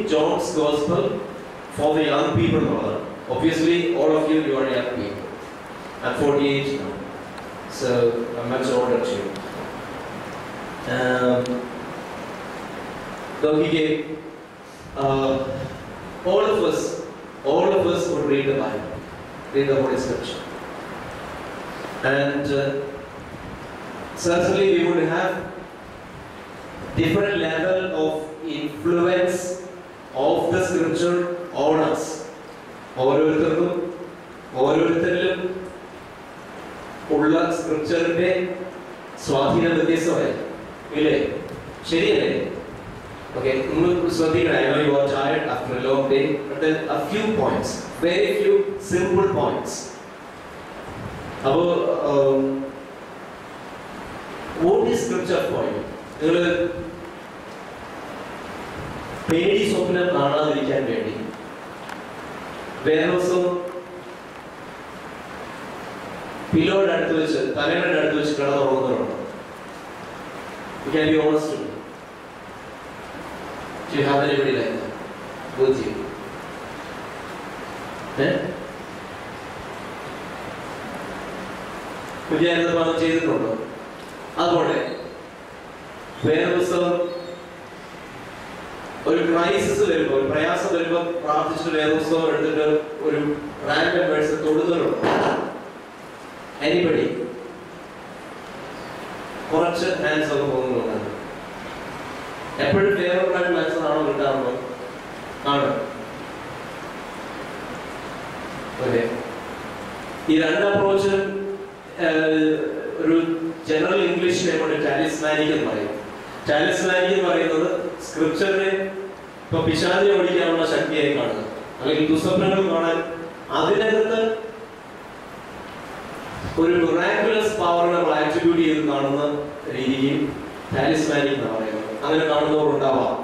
John's Gospel for the young people എന്നുള്ളതാണ് obviously all of you you are young people I'm 48 now so I'm much older to you um, നോക്കിക്കേ uh, all of us all of us would read the Bible read the Holy Scripture and uh, certainly we would have different level of influence of the scripture on us ഓരോരുത്തർക്കും ഓരോരുത്തരിലും ഉള്ള സ്ക്രിപ്ചറിന്റെ സ്വാധീനം വ്യത്യസ്തമായിരിക്കും ഇല്ലേ ശരിയല്ലേ okay നിങ്ങൾ ശ്രദ്ധിക്കണം I know you are tired after a long day but a few points very few simple points അപ്പോൾ what is scripture for you നിങ്ങൾ പേടി സ്വപ്നം കാണാതിരിക്കാൻ വേണ്ടി വേറെ ദിവസം പിലോയുടെ അടുത്ത് വെച്ച് തലയുടെ അടുത്ത് വെച്ച് കിടന്നുറങ്ങുന്നവരുണ്ടോ can be honest Do you have anybody like that with you? Eh? വിചാരിച്ചപ്പോൾ അത് ചെയ്തിട്ടുണ്ടോ അതുപോലെ വേറെ പുസ്തകം ഒരു ക്രൈസിസ് വരുമ്പോൾ ഒരു പ്രയാസം വരുമ്പോൾ പ്രാർത്ഥിച്ചിട്ട് വേറെ പുസ്തകം എടുത്തിട്ട് ഒരു റാൻഡം വേഴ്സ് തൊടുന്നവരുണ്ടോ എനിബഡി കുറച്ച് ഹാൻഡ്സ് ഒക്കെ പോകുന്നുണ്ട് എപ്പോഴും ഫേവറബിൾ ആയിട്ട് ആൻസർ ആണോ കിട്ടാറുണ്ടോ ആണ് ഓക്കെ ഈ രണ്ട് അപ്രോച്ച് ഒരു ജനറൽ ഇംഗ്ലീഷിനെ കൊണ്ട് ടാലിസ്മാനിക് എന്ന് പറയും ടാലിസ്മാനിക് എന്ന് പറയുന്നത് സ്ക്രിപ്ചറിനെ ഇപ്പൊ പിശാചിനെ ഓടിക്കാനുള്ള ശക്തിയായി കാണുക അല്ലെങ്കിൽ ദുസ്വപ്നങ്ങൾ കാണാൻ അതിനകത്ത് ഒരു മിറാക്കുലസ് പവറിനെ നമ്മൾ ആട്രിബ്യൂട്ട് ചെയ്ത് കാണുന്ന രീതിയിൽ ടാലിസ്മാനിക് എന്ന് പറയുന്നത് അങ്ങനെ കാണുന്നവർ ഉണ്ടാവാം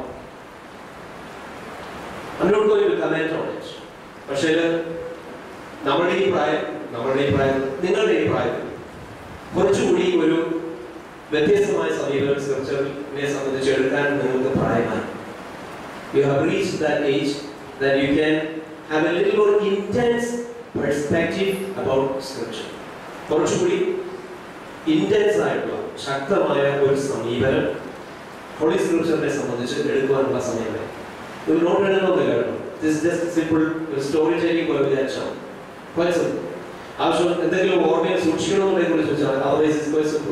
അതിനോട് കമന്റ് ഓൺ ഇറ്റ് പക്ഷേ നമ്മുടെ ഈ പ്രായം നമ്മുടെ ഈ പ്രായം നിങ്ങളുടെ ഈ പ്രായം കുറച്ചുകൂടി ഒരു വ്യത്യസ്തമായ സമീപനം സ്ക്രിപ്ചറിനെ സംബന്ധിച്ച് എടുക്കാൻ നിങ്ങൾക്ക് പ്രായമായി you have reach that age that you can have a little more intense perspective about scripture കുറച്ചുകൂടി ഇന്റൻസ് ആയിട്ടുള്ള ശക്തമായ ഒരു സമീപനം ഹോളി സ്ക്രിപ്ചറിനെ സംബന്ധിച്ച് എടുക്കുവാനുള്ള സമയമേ ഇത് നോട്ട് എഴുതണമെന്നില്ല കേട്ടോ this just simple story telling പോലെ വിചാരിച്ചാൽ quite simple. ആവശ്യം എന്തെങ്കിലും ഓർമ്മയിൽ സൂക്ഷിക്കണമെന്നുണ്ടെങ്കിൽ കൂടി ചോദിച്ചാൽ അതർവൈസ് ഇസ് quite simple.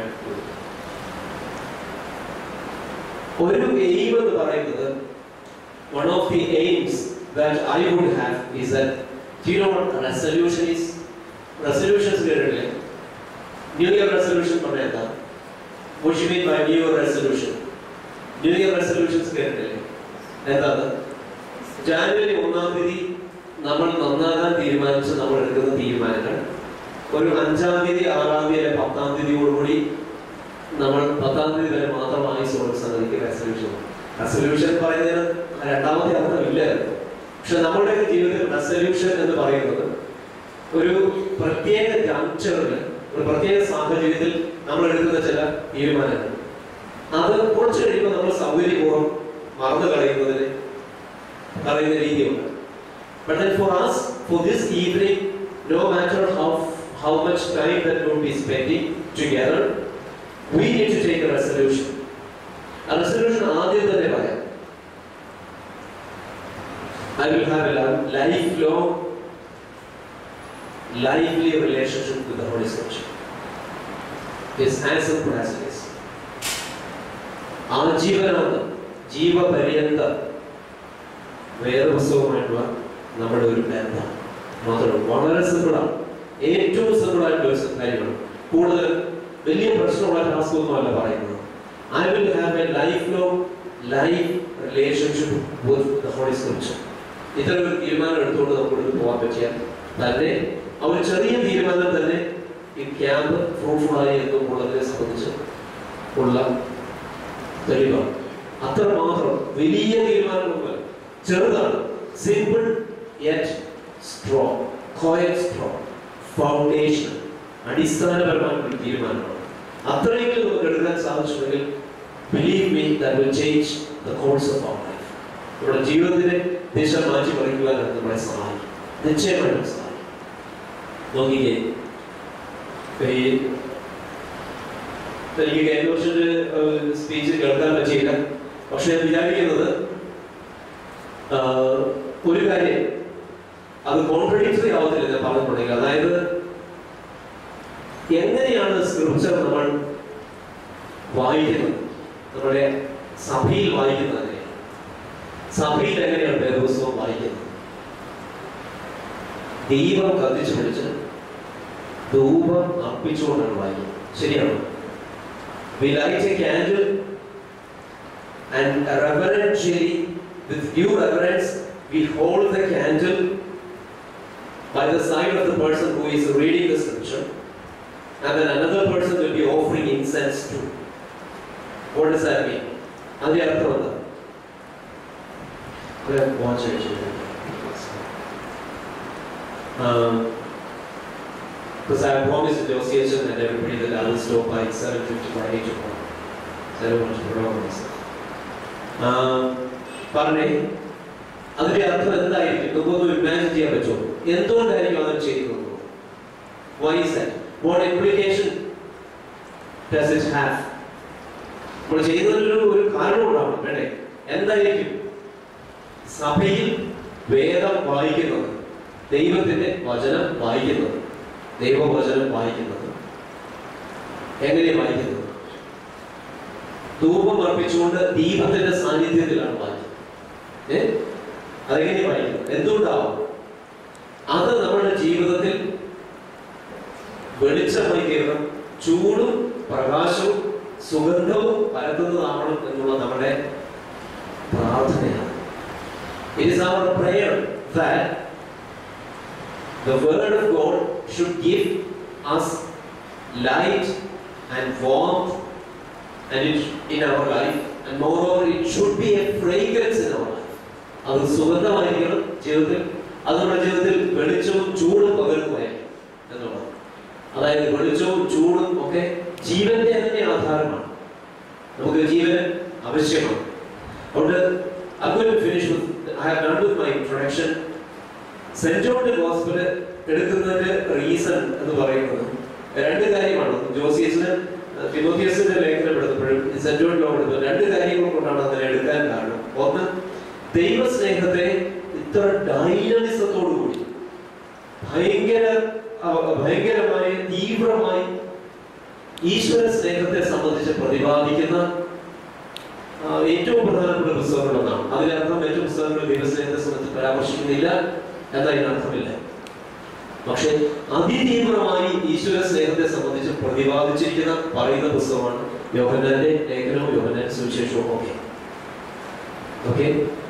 ഒരു എയിം എന്ന് പറയുന്നത് one of the aims that I would have is that you know what resolution is resolutions കേട്ടിട്ടില്ലേ ന്യൂ ഇയർ റെസൊല്യൂഷൻ പറഞ്ഞാൽ എന്താ what you mean by new year resolution new year resolutions കേട്ടിട്ടില്ലേ എന്താണ് ജാനുവരി ഒന്നാം തീയതി നമ്മൾ നന്നാകാൻ തീരുമാനിച്ച് നമ്മൾ എടുക്കുന്ന തീരുമാനങ്ങൾ ഒരു അഞ്ചാം തീയതി ആറാം തീയതി അല്ലെങ്കിൽ പത്താം തീയതിയോടുകൂടി നമ്മൾ പത്താം തീയതി വരെ മാത്രം ആയുസുള്ള സംഗതിക്ക് റെസൊല്യൂഷൻ റെസൊല്യൂഷൻ പറയുന്നതിന് രണ്ടാമത്തെ അർത്ഥം ഇല്ലായിരുന്നു പക്ഷെ നമ്മുടെ ജീവിതത്തിൽ റെസൊല്യൂഷൻ എന്ന് പറയുന്നത് ഒരു പ്രത്യേക ജംഗ്ഷറിൽ ഒരു പ്രത്യേക സാഹചര്യത്തിൽ നമ്മൾ എടുക്കുന്ന ചില തീരുമാനങ്ങൾ അത് കുറച്ച് കഴിയുമ്പോൾ നമ്മൾ സൗകര്യപൂർവ്വം മറന്നു കളയുന്നതിന് കളയുന്ന രീതിയുണ്ട് But then for us, for this evening, no matter how how much time that we'll be spending together, we need to take a resolution. A resolution ആദ്യം തന്നെ പറയാം I will have a lifelong, lively relationship with the Holy Scripture. It's as simple as it is. ആജീവനാന്തം ജീവപര്യന്തം വേദപുസ്തകവുമായിട്ടുള്ള നമ്മുടെ ഒരു ബന്ധം മാത്രം വളരെ സിമ്പിളാണ് ഏറ്റവും സിമ്പിൾ ആയിട്ടുള്ള ഒരു കാര്യമാണ് കൂടുതൽ വലിയ പ്രശ്നമുള്ള ടാസ്ക് ഒന്നുമല്ല പറയുന്നത് I will have a life long life relationship with the holy scripture ഇത്ര ഒരു തീരുമാനം എടുത്തുകൊണ്ട് നമുക്ക് പോകാൻ പറ്റിയാൽ തന്നെ ആ ഒരു ചെറിയ തീരുമാനം തന്നെ ഈ ക്യാമ്പ് ഫ്രൂട്ട്ഫുൾ ആയി എന്നുള്ളതിനെ സംബന്ധിച്ച് ഉള്ള തെളിവാണ് അത്ര മാത്രം വലിയ തീരുമാനമൊന്നുമല്ല ചെറുതാണ് simple yet strong quite strong foundation അടിസ്ഥാനപരമായിട്ടുള്ള തീരുമാനമാണ് അത്രയെങ്കിലും നമുക്ക് എടുക്കാൻ സാധിച്ചിട്ടുണ്ടെങ്കിൽ believe me that will change the course of our life നമ്മുടെ ജീവിതത്തിന്റെ ദിശ മാറ്റി മറിക്കുവാൻ അത് നമ്മളെ സഹായിക്കും നിശ്ചയമായിട്ടും സഹായിക്കും നോക്കിക്കേ ഈ എനിക്ക് കഴിഞ്ഞ വർഷത്തെ സ്പീച്ച് കേൾക്കാൻ പറ്റിയില്ല പക്ഷെ ഞാൻ വിചാരിക്കുന്നത് ആ, ഒരു കാര്യം അത് കോൺട്രഡിക്ടറി ആവത്തില്ല ഞാൻ പറഞ്ഞിട്ടുണ്ടെങ്കിൽ അതായത് എങ്ങനെയാണ് സ്ക്രിപ്ചർ നമ്മൾ വായിക്കുന്നത് നമ്മുടെ സഭയിൽ വായിക്കുന്നത് എങ്ങനെയാണ് സഭയിൽ എങ്ങനെയാണ് വേദപുസ്തകം വായിക്കുന്നത് ദൈവം കത്തിച്ചു പിടിച്ച് ധൂപം അർപ്പിച്ചുകൊണ്ടാണ് വായിക്കുന്നത് ശരിയാണോ We light a candle and reverentially, with due reverence, we hold the candle by the side of the person who is reading the scripture, and then another person will be offering incense too. What does that mean? അതിന്റെ അർത്ഥം എന്താ ഒരു watch അടിച്ചിട്ട്. Um, Because I promised Josiah and everybody that I will stop by 7.55 8 o'clock. So I don't want to prolong myself. Um, പറഞ്ഞേ അതിന്റെ അർത്ഥം എന്തായിരിക്കും നമുക്കൊന്ന് ഇമാജിൻ ചെയ്യാൻ പറ്റുമോ എന്തുകൊണ്ടായിരിക്കും അവർ ചെയ്യുന്നത് why is that what implication does it have നമ്മൾ ചെയ്യുന്നതിലൊരു ഒരു കാരണം ഉണ്ടാവണം വേണ്ടേ എന്തായിരിക്കും സഭയിൽ വേദം വായിക്കുന്നത് ദൈവത്തിന്റെ വചനം വായിക്കുന്നത് ദൈവവചനം വായിക്കുന്നത് എങ്ങനെ വായിക്കുന്നത് ധൂപം അർപ്പിച്ചുകൊണ്ട് ദീപത്തിന്റെ സാന്നിധ്യത്തിലാണ് വായിക്കുന്നത് ഏ അതെങ്ങനെ വായിക്കുന്നത് എന്തുകൊണ്ടാവും അത് നമ്മുടെ ജീവിതത്തിൽ വെളിച്ചമായി തീരണം ചൂടും പ്രകാശവും സുഗന്ധവും പരത്തുന്നതാവണം എന്നുള്ള നമ്മുടെ പ്രാർത്ഥനയാണ് it is our prayer that The word of God should give us light and warmth and it, in our life and moreover it should be a fragrance in our life. അത് സുഗന്ധമായിരിക്കണം ജീവിതത്തിൽ അത് നമ്മുടെ ജീവിതത്തിൽ വെളിച്ചവും ചൂടും പകരുന്നതായിരിക്കും എന്നുള്ളത് അതായത് വെളിച്ചവും ചൂടും ഒക്കെ ജീവന്റെ തന്നെ ആധാരമാണ് നമുക്ക് ജീവന് ആവശ്യമാണ് അതുകൊണ്ട് I'm going to finish with I have done with my introduction saint ജോണിന്റെ ഗോസ്പല് എടുക്കുന്നതിന്റെ റീസൺ എന്ന് പറയുന്നത് രണ്ട് കാര്യമാണ് ജോസിയസിന് തിമോത്തിയസിന്റെ ലേഖനം എടുത്തപ്പോഴും സെന്റ് ജോണിലോ എടുത്തത് രണ്ട് കാര്യങ്ങൾ കൊണ്ടാണ് അങ്ങനെ എടുക്കാൻ കാരണം ഒന്ന് ദൈവസ്നേഹത്തെ ഇത്ര ഡൈനമിസത്തോടു കൂടി ഭയങ്കര അഹ് ഭയങ്കരമായ തീവ്രമായി ഈശ്വര സ്നേഹത്തെ സംബന്ധിച്ച് പ്രതിപാദിക്കുന്ന ആ, ഏറ്റവും പ്രധാനപ്പെട്ട പുസ്തകങ്ങളൊന്നാണ് അതിനർത്ഥം ഏറ്റവും പുസ്തകങ്ങൾ ദൈവസ്നേഹത്തെ സംബന്ധിച്ച് പരാമർശിക്കുന്നില്ല എന്നതിനർത്ഥമില്ല പക്ഷെ അതിതീവ്രമായി ഈശ്വര സ്നേഹത്തെ സംബന്ധിച്ച് പ്രതിപാദിച്ചിരിക്കുന്ന പറയുന്ന പുസ്തകമാണ് യോഹന്നാന്റെ ലേഖനവും യോഹന്നാന്റെ സുവിശേഷവും ഒക്കെ ഓക്കെ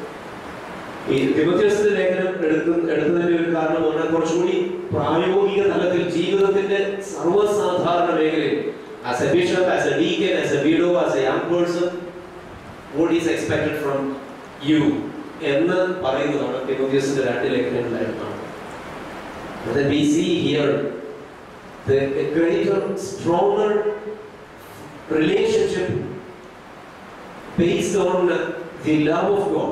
ഈ തിമോത്തിയോസിന്റെ ലേഖനം എടുക്കുന്ന എടുത്തതിന്റെ ഒരു കാരണം പറഞ്ഞാൽ കുറച്ചുകൂടി പ്രായോഗിക തലത്തിൽ ജീവിതത്തിന്റെ സർവ്വസാധാരണ മേഖലയിൽ as a bishop as a deacon as a widow as a young person what is expected from you എന്ന് പറയുന്നതാണ് തിമോത്തിയോസിന്റെ രണ്ട് ലേഖനങ്ങളിലായിട്ട് കാണുന്നത് But then we see here the a greater, stronger relationship based on the love of God.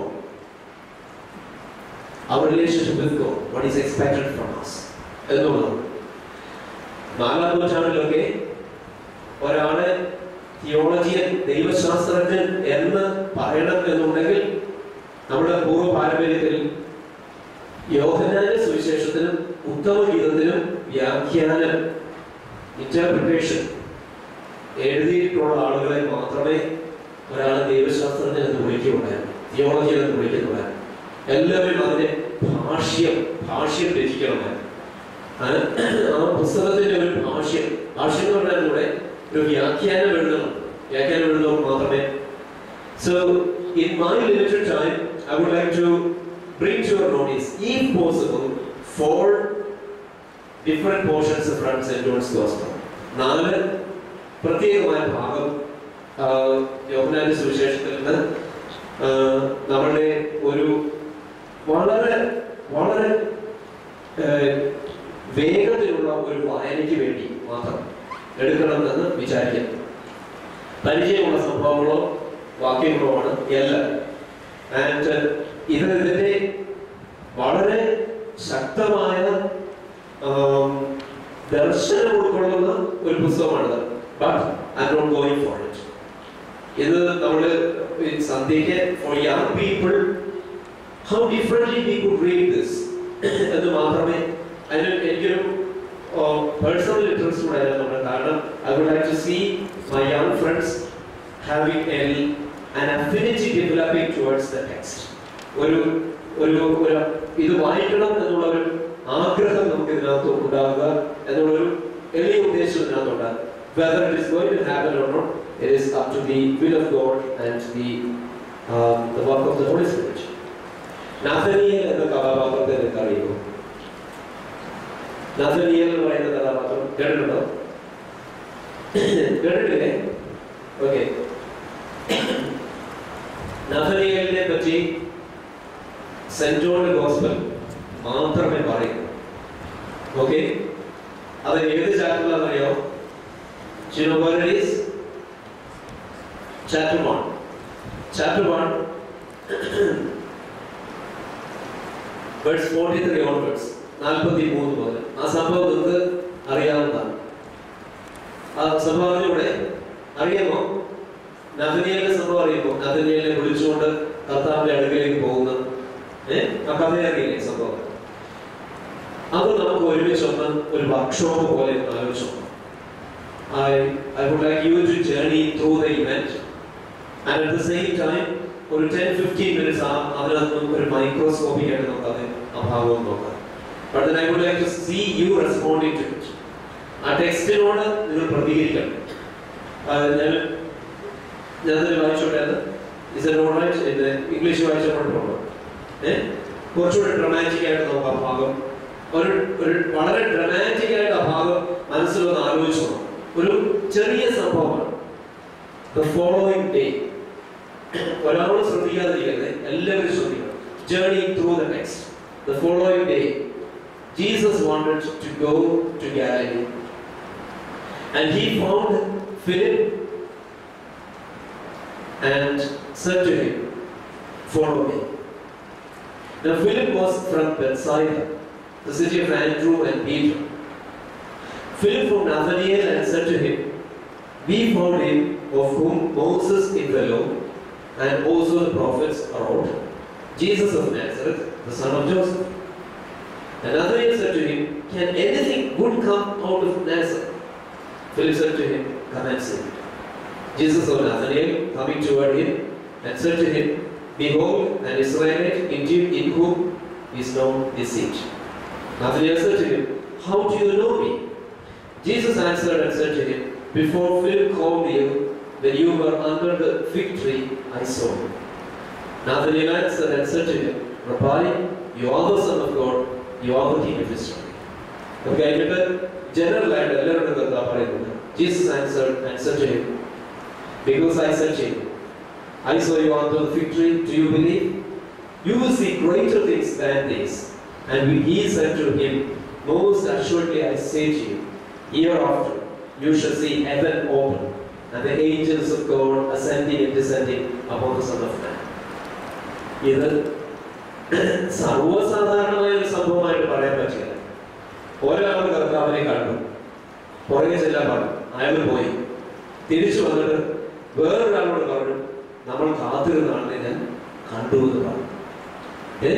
Our relationship with God, what is expected from us. എന്നുള്ളതാണ് നാലാം നൂറ്റാണ്ടിലൊക്കെ ഒരാളെ theologian ദൈവശാസ്ത്രജ്ഞൻ എന്ന് പറയണം എന്നുണ്ടെങ്കിൽ നമ്മുടെ പൂർവ്വ പാരമ്പര്യത്തിൽ യോഹനാന്റെ സുവിശേഷത്തിനും ഉത്തമ ഗീതത്തിനും വ്യാഖ്യാനം ഇന്റർപ്രിട്ടേഷൻ എഴുതിയിട്ടുള്ള ആളുകളെ മാത്രമേ ഒരാൾ ദൈവശാസ്ത്രജ്ഞൻ എന്ന് വിളിക്കുന്നുണ്ടായിരുന്നു തിയോളജിയൻ എന്ന് വിളിക്കുന്നുണ്ടായിരുന്നു എല്ലാവരും അതിനെ ഭാഷ്യം ഭാഷ്യം രചിക്കണമായിരുന്നു അത് ആ പുസ്തകത്തിന്റെ ഒരു ഭാഷ്യം ഭാഷ്യം എന്ന് പറഞ്ഞാൽ കൂടെ ഒരു വ്യാഖ്യാനം എഴുതണം വ്യാഖ്യാനം എഴുതുന്നവർ മാത്രമേ so in my limited time I would like to bring to your notice if possible four different portions from St. John's Gospel നാല് പ്രത്യേകമായ ഭാഗം ആ, യോഹന്നാന്റെ സുവിശേഷത്തിൽ നിന്ന് ആ, നമ്മളുടെ ഒരു വളരെ വളരെ ആ, വേഗത്തിലുള്ള ഒരു വായനയ്ക്ക് വേണ്ടി മാത്രം എടുക്കണം എന്ന് വിചാരിക്കുന്നു പരിചയമുള്ള സംഭവങ്ങളോ വാക്യങ്ങളോ ആണ് എല്ലാം ആൻഡ് ഇത് ഇതിന്റെ വളരെ ശക്തമായ ആം, ദർശനം ഉൾക്കൊള്ളുന്ന ഒരു പുസ്തകമാണിത് but I not going for it ഇത് നമ്മള് ഈ സന്ധ്യയ്ക്ക് for young people how differently we could read this എന്ന് മാത്രമേ അതിന് എനിക്കൊരു പേഴ്സണൽ ഇൻട്രസ്റ്റ് കൂടെ അതിനകത്തുണ്ട് കാരണം I would like to see my young friends having L an affinity developing towards the text ഒരു ഒരു ഒരു ഇത് വായിക്കണം എന്നുള്ള ഒരു ആഗ്രഹം നമുക്ക് ഇതിനകത്ത് ഉണ്ടാകുക എന്നുള്ളൊരു എളിയ ഉദ്ദേശം ഇതിനകത്തുണ്ട് whether it is going to happen or not it is up to the will of God and the um, the work of the Holy Spirit നാഥനിയൽ എന്ന കഥാപാത്രത്തെ നിങ്ങൾക്ക് അറിയുമോ നാഥനിയൽ എന്ന് പറയുന്ന കഥാപാത്രം കേട്ടിട്ടുണ്ടോ കേട്ടിട്ടില്ലേ ഓക്കെ നഫനിയലിനെ പറ്റി സെന്റ് ജോണിന്റെ ഗോസ്പൽ മാത്രമേ പറയൂ ഓക്കെ അത് ഏത് ചാപ്റ്ററിലാണെന്നറിയോ ചിനോബോലീസ് chapter one chapter one words forty three onwards നാൽപ്പത്തി മൂന്ന് മുതൽ ആ സംഭവം നിങ്ങൾക്ക് അറിയാവുന്നതാണ് ആ സംഭവം അറിഞ്ഞൂടെ അറിയാമോ നദനിയലിന്റെ സംഭവം അറിയുമോ നദനിയലിനെ വിളിച്ചുകൊണ്ട് കർത്താവിന്റെ അടുക്കലേക്ക് പോകുന്ന ഏഹ് ആ കഥ അറിയില്ലേ സംഭവം അത് നമുക്ക് ഒരുമിച്ച് ഒന്ന് ഒരു വർക്ക്ഷോപ്പ് പോലെ ഒന്ന് ആലോചിച്ചു I, I would like you to journey through the event and at the same time ഒരു ടെൻ ഫിഫ്റ്റീൻ മിനിറ്റ്സ് ആ അതിനകത്ത് നമുക്ക് ഒരു മൈക്രോസ്കോപ്പിക് ആയിട്ട് നമുക്ക് അത് ആ ഭാഗം നോക്കാം But then I would like to see you responding to it. ആ ടെക്സ്റ്റിനോട് നിങ്ങൾ പ്രതികരിക്കണം അത് ഞാൻ ഞാനത് വായിച്ചോട്ടെ അത് ഇസ് എ റൈറ്റ് എന്ന് ഇംഗ്ലീഷ് വായിച്ചപ്പോൾ ഏഹ് കുറച്ചുകൂടി ഡ്രമാറ്റിക് ആയിട്ട് നമുക്ക് ആ ഭാഗം ഒരു ഒരു വളരെ ഡ്രമാറ്റിക് ആയിട്ട് ആ ഭാഗം മനസ്സിലൊന്ന് ആലോചിച്ചു നോക്കാം. ഒരു ചെറിയ സംഭവമാണ് ദ ഫോളോയിങ് ഡേ ഒരാളും ശ്രദ്ധിക്കാതിരിക്കരുത് എല്ലാവരും ശ്രദ്ധിക്കണം journey through the text the following day Jesus wanted to go to Galilee and he found Philip and said to him, Follow me. Now Philip was from Bethsaida, the city of Andrew and Peter. Philip from Nathanael and said to him, We found him of whom Moses in the law and also the prophets wrote, Jesus of Nazareth, the son of Joseph. And Nathanael said to him, Can anything good come out of Nazareth? Philip said to him, Come and see. Jesus of Nathanael coming toward him and said to him, Behold, an Israelite in, you- in whom is no deceit. Nathanael said to him, How do you know me? Jesus answered and said to him, Before Philip called you, when you were under the fig tree, I saw you. Nathanael answered and said to him, Rabbi, you are the Son of God, you are the King of Israel. അത് കഴിഞ്ഞിട്ട് general ആയിട്ട് എല്ലാവരോടും കർത്താവ് പറയുന്നത് Jesus answered and said to him because I said to him, I saw you under the fig tree, do you believe? You will see greater things than these. And he said to him, Most assuredly I say to you, hereafter you shall see heaven open, and the angels of God ascending and descending upon the Son of Man. ഇത് സർവ്വസാധാരണമായ ഒരു സംഭവമായിട്ട് പറയാൻ പറ്റില്ല ഒരാൾ കർത്താവിനെ കണ്ടു പുറകെ ചെല്ലാൻ പറഞ്ഞു അയാൾ പോയി തിരിച്ചു വന്നിട്ട് വേറൊരാളോട് പറഞ്ഞു നമ്മൾ കാത്തിരുന്ന ആളിനെ ഞാൻ കണ്ടു എന്ന് പറഞ്ഞു ഏ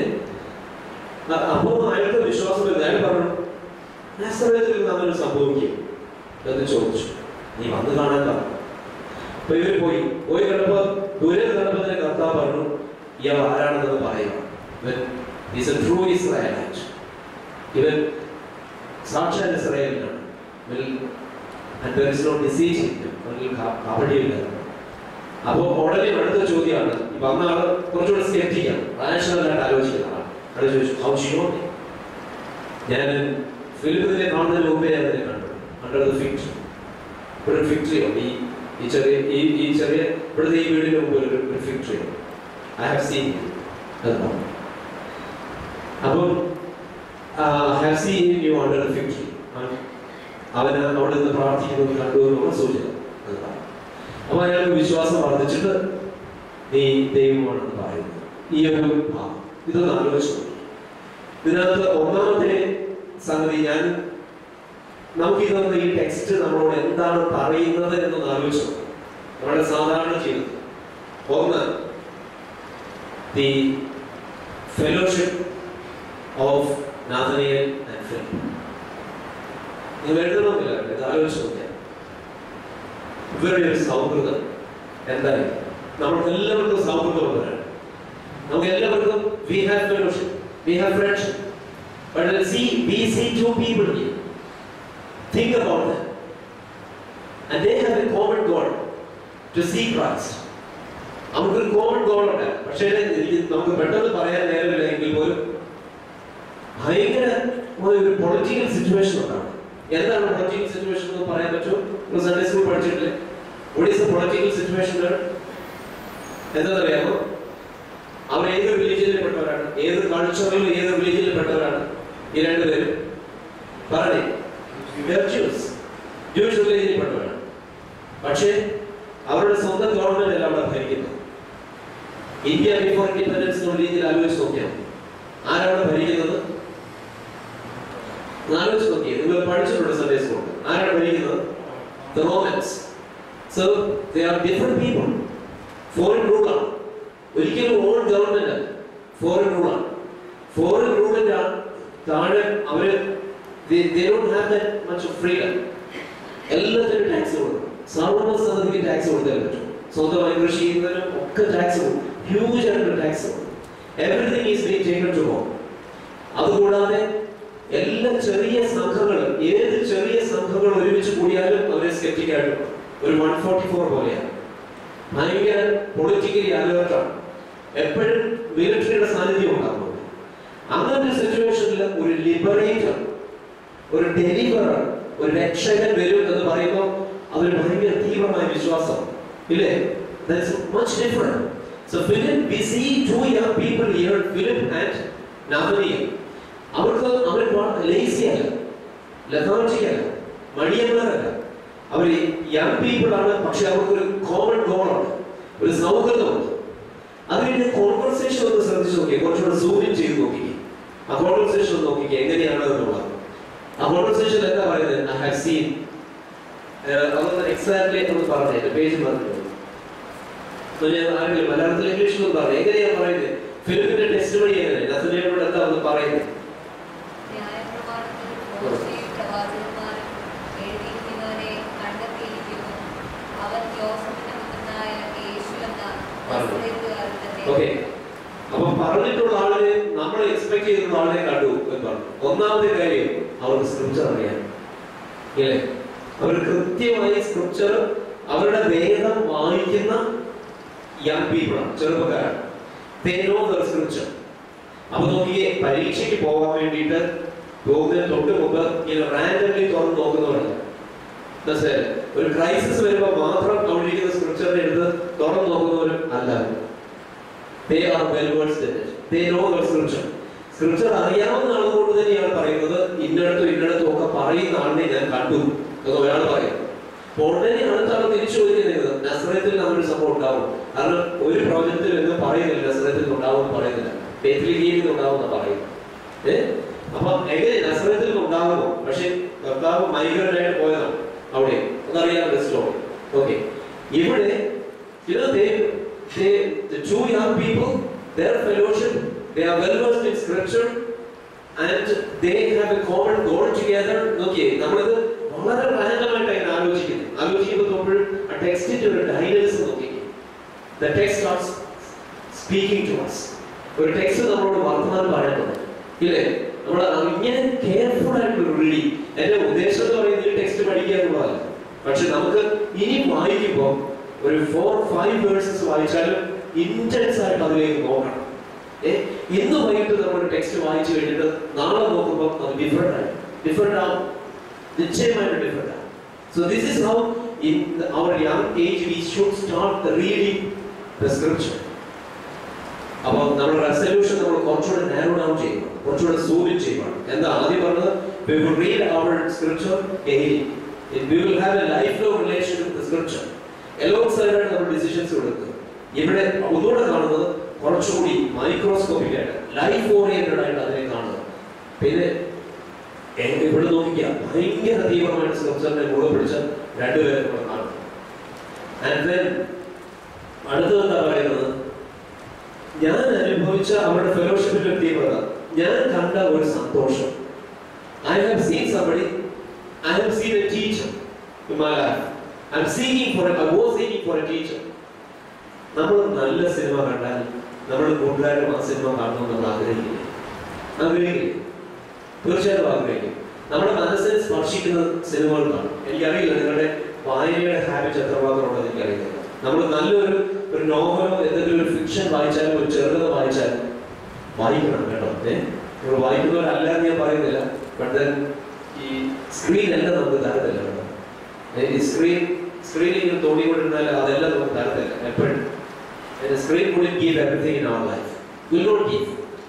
അ- അപ്പോ അയാൾക്ക് വിശ്വാസം വരുന്നു അയാൾ പറഞ്ഞു നാസറേത്തിൽ നിന്ന് അങ്ങനെ സംഭവിക്കും എന്ന് ചോദിച്ചു നീ വന്ന് കാണാൻ പറഞ്ഞു അപ്പൊ ഇവർ പോയി പോയി കണ്ടപ്പോ ദൂരെ കണ്ടപ്പോ തന്നെ കർത്താവ് പറഞ്ഞു ഇയാൾ ആരാണെന്ന് പറയുക ഇവൻ ഈസ് എ ട്രൂ ഇസ്രായേലൈറ്റ് ഇവൻ സാക്ഷാൽ ഇസ്രായേലിനാണ് ഇവൻ and there is no deceit in him. അവനിൽ ക- കപടിയില്ല അപ്പോ ഉടനെ അടുത്ത ചോദ്യമാണ് ഈ വന്ന ആള് കുറച്ചുകൂടെ സ്കെപ്റ്റിക്കാണ് റാഷണലായിട്ട് ആലോചിക്കുന്ന ആളാണ് അവിടെ ചോദിച്ചു ഹൗ ഷിയോ ഞാൻ ഫിലിപ്പിനെ കാണുന്നതിന് മുമ്പേ ഞാൻ അതിനെ കണ്ടു അണ്ടർ ദ ഫിക്ട് ഒരു ഫിക്ടറി ഉണ്ട് ഈ ഈ ചെറിയ ഈ ഈ ചെറിയ ഇവിടുത്തെ ഈ വീടിന് മുമ്പ് ഒരു ഒരു ഫിക്ടറി ഉണ്ട് ഐ ഹാവ് സീൻ അപ്പം I have seen you under the fig tree അവന് അവിടെ നിന്ന് പ്രാർത്ഥിക്കുന്നത് കണ്ടു എന്നുള്ള സൂചന അതാണ്. അപ്പൊ അയാൾക്ക് വിശ്വാസം വർദ്ധിച്ചിട്ട് നീ ദൈവമാണെന്ന് പറയുന്നു ഈ ഒരു ഭാഗം ഇതൊന്ന് ആലോചിച്ചു നോക്കി. ഇതിനകത്ത് ഒന്നാമത്തെ സംഗതി ഞാൻ നമുക്ക് ഇതൊന്ന് ഈ ടെക്സ്റ്റ് നമ്മളോട് എന്താണ് പറയുന്നത് എന്നൊന്ന് ആലോചിച്ചു നോക്കാം. നമ്മുടെ സാധാരണ ജീവിതം ഒന്ന് the fellowship of Nathaniel and Philip നിങ്ങൾ എഴുതണമെന്നില്ല ഇത് ആലോചിച്ച് നോക്കിയാൽ ഇവരുടെ ഒരു സൗഹൃദം എന്തായി നമുക്ക് എല്ലാവർക്കും സൗഹൃദമുള്ളവരാണ് നമുക്ക് എല്ലാവർക്കും we have fellowship we have friendship But let's see, we see two people here. Think about them. And they have a common goal to see Christ. നമുക്കൊരു കോമൺ ഗോൾ ഉണ്ട് പക്ഷേ എനിക്ക് നമുക്ക് പെട്ടെന്ന് പറയാൻ നേരമില്ല എങ്കിൽ പോലും ഭയങ്കര ഒരു പൊളിറ്റിക്കൽ സിറ്റുവേഷൻ ഉണ്ടാവും എന്താണ് പൊളിറ്റിക്കൽ സിറ്റുവേഷൻ എന്ന് പറയാൻ പറ്റുമോ നിങ്ങൾ സൺഡേ സ്കൂൾ പഠിച്ചിട്ടില്ലേ what is the political situation എന്താണെന്നറിയാമോ അവർ ഏത് റിലീജിയനിൽ പെട്ടവരാണ് ഏത് കൾച്ചറിൽ ഏത് റിലീജിയനിൽ പെട്ടവരാണ് ഈ രണ്ടുപേരും പറഞ്ഞേ ജൂസ് ജൂഷ് റിലീജിയനിൽ പെട്ടവരാണ് പക്ഷേ അവരുടെ സ്വന്തം ഗവൺമെന്റ് അല്ല അവിടെ ഭരിക്കുന്നത് ഇന്ത്യ ബിഫോർ ഇൻഡിപെൻഡൻസ് എന്നുള്ള രീതിയിൽ ആലോചിച്ച് നോക്കിയാൽ ആരവിടെ ഭരിക്കുന്നത് ഒന്ന് ആലോചിച്ച് നോക്കിയേ നിങ്ങൾ പഠിച്ചിട്ടുണ്ട് സൺഡേ സ്കൂൾ ആരാണ് ഭരിക്കുന്നത് the Romans so they are different people foreign റൂളാണ് ഒരിക്കലും ഓൺ ഗവൺമെന്റ് അല്ല ഫോറിൻ റൂളാണ് ഫോറിൻ റൂളിന്റെ താഴെ അവര് they don't have that much of freedom എല്ലാത്തിനും ടാക്സ് കൊടുക്കും സർവ്വ സംഗതിക്ക് ടാക്സ് കൊടുത്താൽ പറ്റും സ്വന്തമായി കൃഷി ചെയ്യുന്നതിനും ഒക്കെ ടാക്സ് കൊടുക്കും ഹ്യൂജ് ആയിട്ടുള്ള ടാക്സ് കൊടുക്കും everything is being taken to home അതുകൂടാതെ എല്ലാ ചെറിയ സംഘങ്ങൾ ഏത് ചെറിയ സംഘങ്ങൾ ഒരുമിച്ച് കൂടിയാലും അവരെ സ്കെപ്റ്റിക് ആയിട്ട് ഒരു വൺ ഫോർട്ടി ഫോർ പോലെയാണ് ഭയങ്കര പൊളിറ്റിക്കലി അലേർട്ടാണ് എപ്പോഴും മിലിറ്ററിയുടെ സാന്നിധ്യം ഉണ്ടാകും അങ്ങനത്തെ സിറ്റുവേഷനിൽ ഒരു ലിബറേറ്റർ ഒരു ഡെലിവറർ ഒരു രക്ഷകൻ വരും എന്ന് പറയുമ്പോൾ അതൊരു ഭയങ്കര തീവ്രമായ വിശ്വാസം ഇല്ലേ That's much different. So Philip, we see two young people here, Philip and Nathaniel. അവർക്ക് അവർ ലേസി അല്ല ലഥാർജി അല്ല മടിയന്മാരല്ല അവർ യങ് പീപ്പിൾ ആണ് പക്ഷെ അവർക്കൊരു കോമൺ ഗോളുണ്ട് ഒരു സൗഹൃദമുണ്ട് അതിന്റെ കോൺവെർസേഷൻ ഒന്ന് ശ്രദ്ധിച്ചു നോക്കിയേ കുറച്ചുകൂടെ സൂമിൻ ചെയ്ത് നോക്കിക്കേ ആ കോൺവെർസേഷൻ ഒന്ന് നോക്കിക്കേ എങ്ങനെയാണ് എന്നുള്ളത് ആ കോൺവെർസേഷൻ എന്താ പറയുന്നത് ഐ ഹാവ് സീൻ അതൊന്ന് എക്സാക്ട്ലി ഒന്ന് പറഞ്ഞു എന്റെ പേജ് പറഞ്ഞു ഞാൻ ആരെങ്കിലും മലയാളത്തിൽ ഇംഗ്ലീഷിലും പറഞ്ഞു എങ്ങനെയാ പറയുന്നത് ഫിലിമിന്റെ ടെസ്റ്റ് വഴി എങ്ങനെ നസനയോട് എന്താ ഒന്ന് പറയുന്നത് ന്യായപ്രമാണത്തിൽ മോശയും പ്രവാചകന്മാരും എഴുതിയിരിക്കുന്നവരെ കണ്ടെത്തിയിരിക്കുന്നു. അവൻ യോസേഫിന്റെ പുത്രനായ യേശു എന്ന നസറേത്തുകാരൻ തന്നെ. ഓക്കെ അപ്പൊ പറഞ്ഞിട്ടുള്ള ആളിനെ നമ്മൾ എക്സ്പെക്ട് ചെയ്തിട്ടുള്ള ആളിനെ കണ്ടു എന്ന് പറഞ്ഞു ഒന്നാമത്തെ കാര്യം അവർക്ക് സ്ക്രിപ്ചർ അറിയാം ഇല്ലേ അവർ കൃത്യമായി സ്ക്രിപ്ചർ അവരുടെ വേദം വായിക്കുന്ന യങ് പീപ്പിളാണ് ചെറുപ്പക്കാരാണ് They know the scripture. അപ്പൊ നോക്കിയേ പരീക്ഷയ്ക്ക് പോകാൻ വേണ്ടിയിട്ട് പോകുന്നതിന് തൊട്ട് മുമ്പ് ഇങ്ങനെ റാൻഡംലി തുറന്ന് നോക്കുന്നവരല്ല മനസ്സിലായില്ലേ? ഒരു ക്രൈസിസ് വരുമ്പോൾ മാത്രം അവിടെ ഇരിക്കുന്ന സ്ക്രിപ്ചറിനെ എടുത്ത് തുറന്ന് നോക്കുന്നവരും അല്ല They are well versed in it. They know the scripture. Scripture അറിയാവുന്ന ആളുകൊണ്ട് തന്നെയാണ് പറയുന്നത് ഇന്നടത്തും ഇന്നടത്തും ഒക്കെ പറയുന്ന ആളിനെ ഞാൻ കണ്ടു എന്ന് ഒരാൾ പറയും അപ്പോൾ ഉടനെ അടുത്ത ആൾ തിരിച്ചു ചോദിക്കുന്നത് നസ്രത്തിൽ നമ്മളൊരു സംഭവം ഉണ്ടാവും കാരണം ഒരു പ്രോജക്റ്റിൽ എന്ന് പറയുന്നില്ല നസ്രത്തിൽ ഉണ്ടാവും എന്ന് പറയുന്നില്ല ബേത്ലിഗീമിൽ ഉണ്ടാവും എന്ന് പറയും ഏ അപ്പൊ എങ്ങനെ നസ്രത്തിൽ ഉണ്ടാകുമോ പക്ഷെ കർത്താവ് മൈഗ്രന്റ് ആയിട്ട് പോയതാണ് അവിടെ അതറിയാം സ്റ്റോറി ഓക്കെ ഇവിടെ you know they they the two young people their fellowship they are well versed in scripture and they have a common goal together നോക്കിയേ നമ്മളിത് വളരെ റാൻഡമായിട്ട് അതിനെ ആലോചിക്കുന്നത് ആലോചിക്കുമ്പോൾ നോക്കുമ്പോൾ ആ ടെക്സ്റ്റിന്റെ ഒരു ഡൈനമിസം നോക്കിക്കേ the text starts speaking to us ഒരു ടെക്സ്റ്റ് നമ്മളോട് വർത്തമാനം പറയുന്നത് ഇല്ലേ നമ്മൾ ഇങ്ങനെ കെയർഫുൾ ആയിട്ടുള്ള റീഡിങ് എന്റെ ഉദ്ദേശം എന്ന് പറയുന്നത് ഈ ടെക്സ്റ്റ് പഠിക്കുക എന്നുള്ളതല്ല പക്ഷെ നമുക്ക് ഇനി വായിക്കുമ്പോൾ ഒരു ഫോർ ഫൈവ് വേഴ്സസ് വായിച്ചാലും ഇന്റൻസ് ആയിട്ട് അതിലേക്ക് നോക്കണം ഏ ഇന്ന് വൈകിട്ട് നമ്മൾ ടെക്സ്റ്റ് വായിച്ചു കഴിഞ്ഞിട്ട് നാളെ നോക്കുമ്പോൾ അത് ഡിഫറെന്റ് ആയി ഡിഫറെന്റ് ആവും നിശ്ചയമായിട്ട് ഡിഫറെന്റ് ആവും so this is how in our young age we should start the reading the scripture അപ്പോൾ നമ്മുടെ റെസൊല്യൂഷൻ നമ്മൾ കുറച്ചുകൂടെ നാരോ ഡൗൺ ചെയ്യണം കുറച്ചുകൂടെ സൂം ഇൻ ചെയ്യണം എന്താ ആദ്യം പറഞ്ഞത് we will read our scripture daily we will have a lifelong relation with the scripture alongside ആണ് നമ്മൾ ഡിസിഷൻസ് കൊടുക്കുക ഇവിടെ ഒന്നുകൂടെ കാണുന്നത് കുറച്ചുകൂടി മൈക്രോസ്കോപ്പിക് ആയിട്ട് ലൈഫ് ഓറിയന്റഡ് ആയിട്ട് അതിനെ കാണുക പിന്നെ എ- ഇവിടെ നോക്കിക്കുക ഭയങ്കര തീവ്രമായിട്ട് സ്കൾപ്ചറിനെ മുഴുവൻ പിടിച്ച രണ്ടുപേരെ നമ്മൾ കാണും ആൻഡ് ദെൻ അടുത്തത് എന്താ പറയുന്നത് ഞാൻ അനുഭവിച്ച അവരുടെ ഫെലോഷിപ്പിന്റെ തീവ്രത ഞാൻ കണ്ട ഒരു സന്തോഷം I have seen somebody I have seen a teacher in my life I am seeking for I was seeking for a teacher നമ്മൾ നല്ല സിനിമ കണ്ടാൽ നമ്മൾ കൂടുതലായിട്ടും ആ സിനിമ കാണണമെന്ന് നമ്മൾ ആഗ്രഹിക്കില്ലേ ആഗ്രഹിക്കില്ലേ തീർച്ചയായിട്ടും ആഗ്രഹിക്കും നമ്മുടെ മനസ്സിനെ സ്പർശിക്കുന്ന സിനിമകൾ കാണും എനിക്കറിയില്ല നിങ്ങളുടെ വായനയുടെ ഹാബിറ്റ് എത്രമാത്രം ഉണ്ടെന്ന് എനിക്കറിയില്ല നമ്മൾ നല്ലൊരു ഒരു നോവലോ എന്തെങ്കിലും ഒരു ഫിക്ഷൻ വായിച്ചാലും ഒരു ചെറുകഥ വായിച്ചാലും വായിക്കണം കേട്ടോ ഏ നിങ്ങൾ വായിക്കുന്നവരല്ല എന്ന് ഞാൻ പറയുന്നില്ല ബട്ട് ഈ സ്ക്രീൻ എല്ലാം നമുക്ക് തരത്തില്ല കേട്ടോ ഏ, ഈ സ്ക്രീൻ സ്ക്രീനിൽ ഇങ്ങനെ തോന്നിക്കൊണ്ടിരുന്നാൽ അതെല്ലാം നമുക്ക് തരത്തില്ല എപ്പോഴും screen couldn't give everything in our life will not give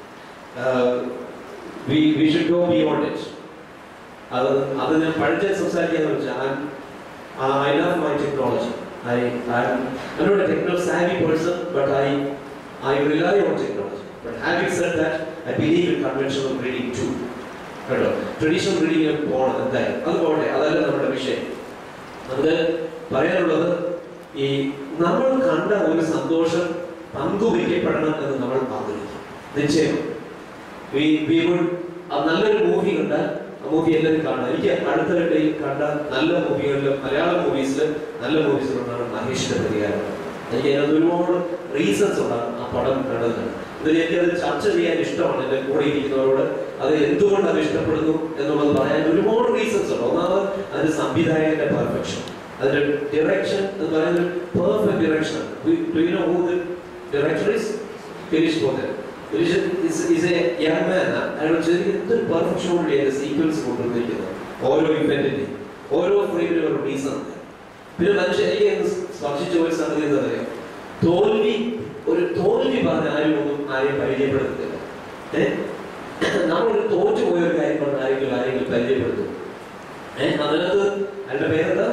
we we should go beyond it അത് അത് ഞാൻ പഠിച്ച സംസാരിക്കാന്ന് വെച്ചാൽ I love my technology I I not a techno savvy person but I I rely on technology but having said that I believe in conventional reading too കേട്ടോ traditional reading പോകണം എന്തായാലും അത് പോകട്ടെ അതല്ല നമ്മുടെ വിഷയം നമുക്ക് പറയാനുള്ളത് ഈ നമ്മൾ കണ്ട ഒരു സന്തോഷം പങ്കുവയ്ക്കപ്പെടണം എന്ന് നമ്മൾ ആഗ്രഹിക്കും നിശ്ചയം വി വി വുഡ് നല്ലൊരു മൂവി കണ്ടാൽ ആ മൂവി എല്ലാവരും കാണാം എനിക്ക് അടുത്തിടെ കണ്ട നല്ല മൂവികളിൽ മലയാളം മൂവീസിൽ നല്ല മൂവീസിലൊന്നാണ് മഹേഷിന്റെ പ്രതികാരം എനിക്ക് അതിനകത്ത് ഒരുപാട് റീസൺസ് ഉണ്ടാകും ആ പടം കണ്ടതിന് ഇത് എനിക്കത് ചർച്ച ചെയ്യാൻ ഇഷ്ടമാണ് എൻ്റെ കൂടെ ഇരിക്കുന്നവരോട് അത് എന്തുകൊണ്ട് അത് ഇഷ്ടപ്പെടുന്നു എന്നുള്ളത് പറയാൻ ഒരുപാട് റീസൺസ് ഉണ്ട് ഒന്നാമത് അതിന്റെ സംവിധായകന്റെ പെർഫെക്ഷൻ അതിന്റെ ഡിറക്ഷൻ എന്ന് പറയുന്നത് perfect direction do you know who the director is ഫിനിഷ് പോകൻ ഈസ് എ യങ് മാൻ അയാൾ ശരിക്കും എന്തൊരു പെർഫെക്ഷനോടുകൂടി അതിന്റെ സീക്വൻസ് കൊണ്ടുവന്നിരിക്കുന്നത് ഓരോ ഇവന്റിന്റെയും ഓരോ ഫ്രെയിമിനും ഒരു റീസൺ ഉണ്ട് പിന്നെ മനുഷ്യൻ എനിക്ക് അങ്ങ് സ്പർശിച്ച ഒരു സംഗതി എന്താ പറയുക തോൽവി ഒരു തോൽവി പറഞ്ഞ ആരും ഒന്നും ആരെയും പരിചയപ്പെടുത്തില്ല ഏഹ് നമ്മളൊരു തോറ്റു പോയ ഒരു കാര്യം പറഞ്ഞ ആരെങ്കിലും ആരെങ്കിലും പരിചയപ്പെടുത്തും ഏഹ് അതിനകത്ത് അയാളുടെ പേരെന്താ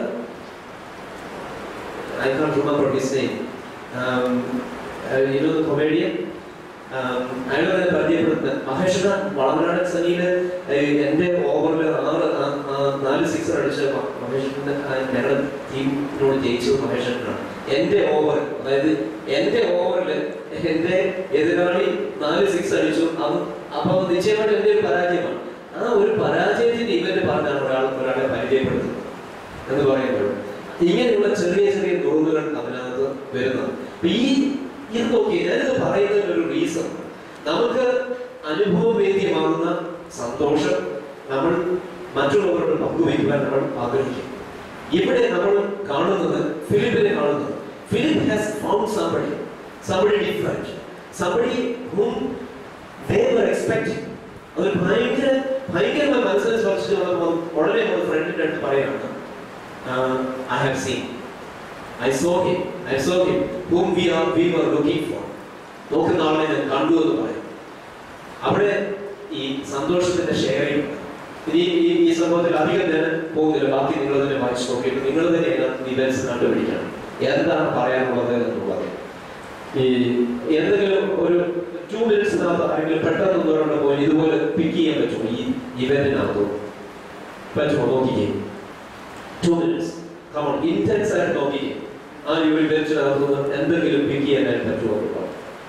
I can't remember his name. Um, uh, you know the comedian? അയാൾ തന്നെ പരിചയപ്പെടുത്തുന്നത് മഹേഷിന വളമനാട് സനിയില് എന്റെ ഓവറിൽ ആറ് ആ- ആ നാല് സിക്സർ അടിച്ച മ- മഹേഷിന്റെ ഞങ്ങളുടെ ടീമിനോട് ജയിച്ചത് മഹേഷിനാണ് എന്റെ ഓവർ അതായത് എന്റെ ഓവറിൽ എന്റെ എതിരാളി നാല് സിക്സ് അടിച്ചു അത് അപ്പൊ നിശ്ചയമായിട്ട് എന്റെ ഒരു പരാജയമാണ് ആ ഒരു പരാജയത്തിന്റെ ഇവന്റ് പറഞ്ഞാണ് ഒരാൾ ഒരാളെ പരിചയപ്പെടുത്തുന്നത് എന്ന് പറയുമ്പോൾ ഇങ്ങനെയുള്ള ചെറിയ ചെറിയ നുറുങ്ങുകൾ അതിനകത്ത് വരുന്നത് അപ്പൊ ഈ ഇത് നോക്കി ഞാനിത് പറയുന്നതിന് ഒരു റീസൺ നമുക്ക് അനുഭവവേദ്യമാകുന്ന സന്തോഷം നമ്മൾ മറ്റുള്ളവരോട് പങ്കുവയ്ക്കുവാൻ നമ്മൾ ആഗ്രഹിക്കും ഇവിടെ നമ്മൾ കാണുന്നത് ഫിലിപ്പിനെ കാണുന്നത് Philip has found somebody somebody different somebody whom they were expecting അത് ഭയങ്കര ഭയങ്കരമായി മനസ്സിനെ സ്പർശിച്ച് വന്നപ്പോൾ ഉടനെ ഒരു ഫ്രണ്ടിന്റെ അടുത്ത് പറയാണ് I have seen I saw him I saw him whom we are we were looking for നോക്കുന്ന ആളെ ഞാൻ കണ്ടു എന്ന് പറയും അവിടെ ഈ സന്തോഷത്തിന്റെ ഷെയറിംഗ് ഇനി ഈ ഈ സംഭവത്തിൽ അധികം ഞാൻ പോകുന്നില്ല ബാക്കി നിങ്ങൾ തന്നെ വായിച്ചു നോക്കിയിട്ട് നിങ്ങൾ തന്നെ ഇവന്റ്സ് കണ്ടുപിടിക്കണം എന്താണ് പറയാനുള്ളത് എന്നുള്ളത് ഈ എന്തെങ്കിലും ഒരു ടു മിനിറ്റ്സിനകത്ത് ആരെങ്കിലും പെട്ടെന്ന് ഒന്നുകൊണ്ട് പോയി ഇതുപോലെ പിക്ക് ചെയ്യാൻ പറ്റുമോ ഈ ഇവന്റിനകത്ത് പറ്റുമോ നോക്കിക്കേ ടു മിനിറ്റ്സ് കമോൺ ഇന്റൻസ് ആയിട്ട് നോക്കിക്കേ ആ ഈ ഒരു ഇവന്റിനകത്ത് നിന്ന് എന്തെങ്കിലും പിക്ക് ചെയ്യാനായിട്ട് പറ്റുമോ എന്നുള്ളത്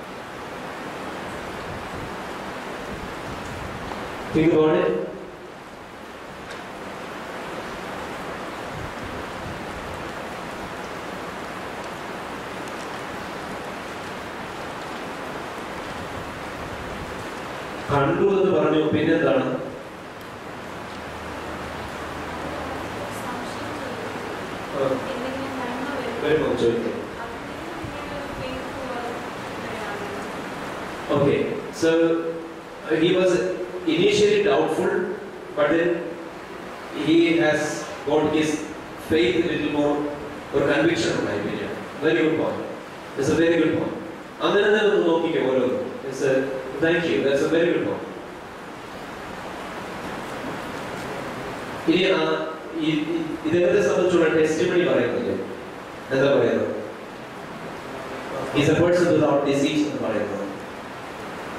Think about it. കണ്ടു എന്ന് പറഞ്ഞു പിന്നെന്താണ് ആ, വരുമോ ചോദിക്കാം Okay, so uh, he was initially doubtful, but then he has got his faith a little more, or conviction in my opinion. Very good point. It's a very good point. അങ്ങനെ തന്നെ ഒന്ന് നോക്കിക്കോ ഓരോന്നും It's a thank you. That's a very good point. ഇനി ആ ഈ- ഈ- ഇദ്ദേഹത്തെ സംബന്ധിച്ചുള്ള ടെസ്റ്റിമണി പറയുന്നില്ലേ എന്താ പറയുന്നത് is a person without disease എന്ന് പറയുന്നത്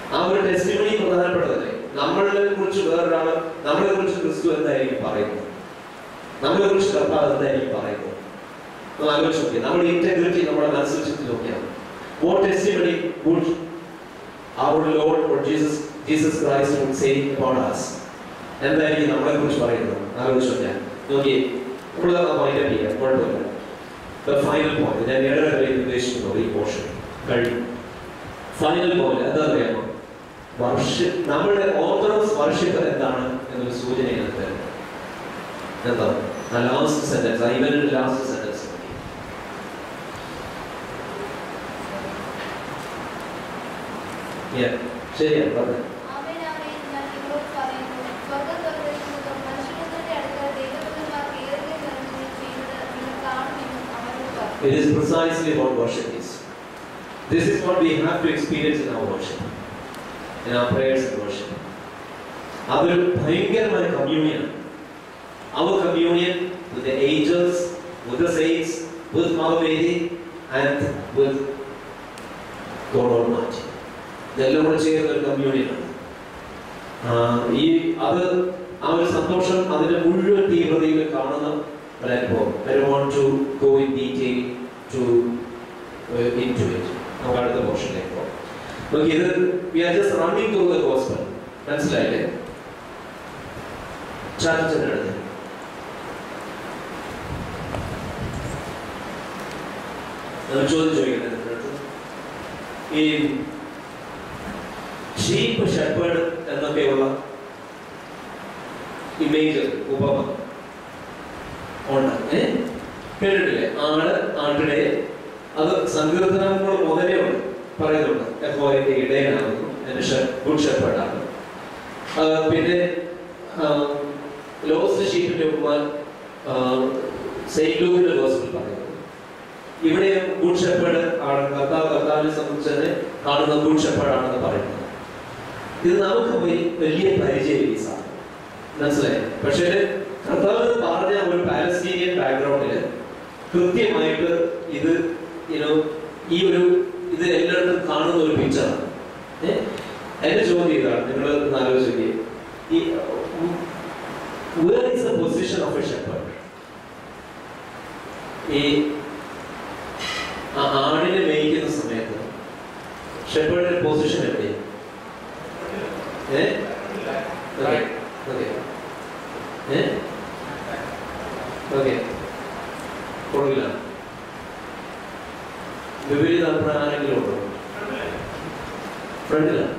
ആ ഒരു ടെസ്റ്റിമണി പ്രധാനപ്പെട്ടതല്ലേ നമ്മളെ കുറിച്ച് വേറൊരാൾ നമ്മളെ കുറിച്ച് ക്രിസ്തു എന്തായിരിക്കും പറയുന്നത് നമ്മളെ കുറിച്ച് കർത്താവ് എന്തായിരിക്കും പറയുന്നത് ഒന്ന് ആലോചിച്ച് നോക്കിയാൽ നമ്മുടെ ഇന്റഗ്രിറ്റി നമ്മുടെ മനസ്സിൽ ചുറ്റി നോക്കിയാൽ what testimony would our Lord or Jesus Jesus Christ would say about us എന്തായിരിക്കും നമ്മളെ കുറിച്ച് പറയുന്നത് ആലോചിച്ച് നോക്കിയാൽ നോക്കി നമ്മൾ മൈൻഡ് അപ്പ് ചെയ്യാം കുഴപ്പമില്ല ദ ഫൈനൽ പോയിന്റ് ഞാൻ ഏഴര വരെ ഉദ്ദേശിക്കുന്നത് ഈ പോർഷൻ കഴിഞ്ഞു ഫൈനൽ പോയിന്റ് എന്താ അറിയാമോ വർഷ നമ്മുടെ ഓർത്തഡോക്സ് വർഷിപ്പ് എന്താണ് എന്നൊരു സൂചന ഇതിനകത്ത് തരുന്നു. എന്താ ആ ലാസ്റ്റ് സെന്റൻസ് ആ ഇവരുടെ ലാസ്റ്റ് സെന്റൻസ് ശരിയാണ് പറഞ്ഞു ആമേൻ ആമേൻ ഞാൻ നിങ്ങളോട് പറയുന്നു സ്വർഗ്ഗം തുറന്നിരിക്കുന്നതും മനുഷ്യപുത്രന്റെ അടുക്കൽ ദൈവദൂതന്മാർക്ക് ഏറെ നിറഞ്ഞു ചെയ്യുന്നത് നിങ്ങൾ കാണുമെന്നും അവനോട് പറഞ്ഞു It is precisely what worship is. This is what we have to experience in our worship, in our prayers and worship. അതൊരു ഭയങ്കരമായ communion Our communion with the angels, with the saints, with Mother Mary, and with God Almighty. ഇതെല്ലാം കൂടെ ചേർന്ന ഒരു കമ്മ്യൂണിയനാണ് ഈ അത് ആ ഒരു സന്തോഷം അതിന്റെ മുഴുവൻ തീവ്രതയിൽ കാണുന്ന ഒരനുഭവം I want to go in detail to in to it നമുക്ക് അടുത്ത പോർഷനിലേക്ക് പോകാം നോക്കി ഇത് we are just running through the gospel മനസ്സിലായില്ലേ ചാറ്റന്റെ അടുത്ത് ഞാൻ ചോദ്യം ചോദിക്കട്ടെ നിങ്ങളുടെ അടുത്ത് ഈ ഷീപ്പ് ഷെപ്പേർഡ് എന്നൊക്കെയുള്ള ഇമേജ് ഉപമ ഉണ്ട് ഏ? കേട്ടിട്ടില്ലേ ആട് ആട്ടിടെ അത് സങ്കീർത്തനങ്ങൾ മുതലേ ഉണ്ട് പറയുന്നുണ്ട് യഹോവയുടെ ഇടയനാകുന്നു എന്റെ ഗുഡ് ഷെപ്പേർഡാണ് പിന്നെ ലോസ്റ്റ് ഷീപ്പിന്റെ ഉപമ സെയിന്റ് ലൂവിന്റെ ഗോസ്പിൽ പറയുന്നു ഇവിടെ ഗുഡ് ഷെപ്പേർഡ് ആണ് കർത്താവ് കർത്താവിനെ സംബന്ധിച്ച് തന്നെ കാണുന്ന ഗുഡ് ഷെപ്പേർഡ് ആണെന്ന് പറയുന്നത് ഇത് നമുക്ക് വി- വലിയ പരിചയമില്ല ഈ സാധനം മനസ്സിലായി പക്ഷേ കർത്താവ് പറഞ്ഞ ഒരു പാലസ്തീനിയൻ ബാക്ക്ഗ്രൗണ്ടില് കൃത്യമായിട്ട് ഇത് യുനോ ഈ ഒരു ഇത് എല്ലായിടത്തും കാണുന്ന ഒരു പിക്ചറാണ് എന്റെ ചോദ്യം ഇതാണ് നിങ്ങൾ ഒന്ന് ആലോചിക്കുക ഈ where is the position of a shepherd ഈ ആ ആടിനെ മേയ്ക്കുന്ന സമയത്ത് ഷെപ്പേർഡിന്റെ പൊസിഷൻ എവിടെയാണ് ഏ ഓക്കെ ഓക്കെ ഏ ഓക്കെ കൊള്ളില്ല വിപരീത അഭിപ്രായം ആരെങ്കിലും ഉണ്ടോ ഫ്രണ്ടിലാണ്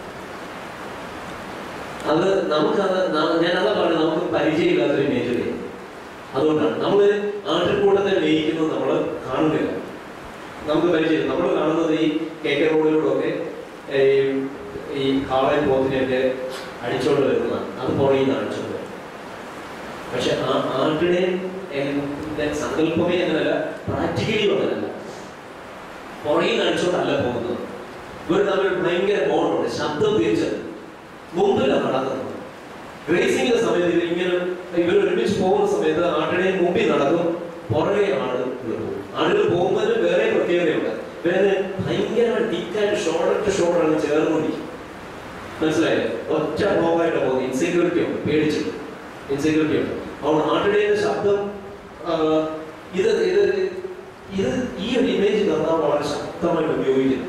അത് നമുക്കത് ന- ഞാൻ അതാ പറഞ്ഞത് നമുക്ക് പരിചയമില്ലാത്തൊരു മേഖലയാണ് അതുകൊണ്ടാണ് നമ്മൾ ആട്ടിൻകൂട്ടത്തെ മേയിക്കുന്നത് നമ്മൾ കാണുന്നില്ല നമുക്ക് പരിചയം നമ്മൾ കാണുന്നത് ഈ കെ കെ റോഡിലൂടെ ഈ ഈ കാളൻ പോത്തിനെയൊക്കെ അടിച്ചോണ്ട് വരുന്നതാണ് അത് പുറകിൽ നിന്ന് അടിച്ചോണ്ട് വരും പക്ഷെ ആ ആട്ടിനെ എന്റെ സങ്കല്പമേ അങ്ങനല്ല പ്രാക്ടിക്കലി അങ്ങനല്ല പുറകിൽ നിന്ന് അടിച്ചോണ്ടല്ല പോകുന്നത് ഇവർ തമ്മിൽ ഭയങ്കര ബോണ്ടുണ്ട് ശബ്ദം തിരിച്ചത് മുമ്പിലാണ് നടക്കുന്നത് റേസിംഗിന്റെ സമയത്ത് ഇവർ ഇങ്ങനെ ഇവർ ഒരുമിച്ച് പോകുന്ന സമയത്ത് ആട്ടിനെ മുമ്പിൽ നടക്കും പുറകെ ആട് പോകും ആടുകൾ പോകുന്നതിന് വേറെ പ്രത്യേകതയുണ്ട് വേറെ ഭയങ്കര ഡിക്കായിട്ട് ഷോൾഡർ ടു ഷോൾഡർ ആണ് ചേർന്നുകൊണ്ടിരിക്കും മനസ്സിലായില്ലേ ഒറ്റ ഫ്ലോവായിട്ട് പോകുന്നത് ഇൻസെക്യൂരിറ്റി ഉണ്ട് പേടിച്ചിട്ട് ഇൻസെക്യൂരിറ്റി ഉണ്ട് അതുകൊണ്ട് ആട്ടിടയുടെ ശബ്ദം ആ, ഇത് ഇത് ഇത് ഈ ഒരു ഇമേജ് കർത്താവ് വളരെ ശക്തമായിട്ട് ഉപയോഗിക്കുന്നുണ്ട്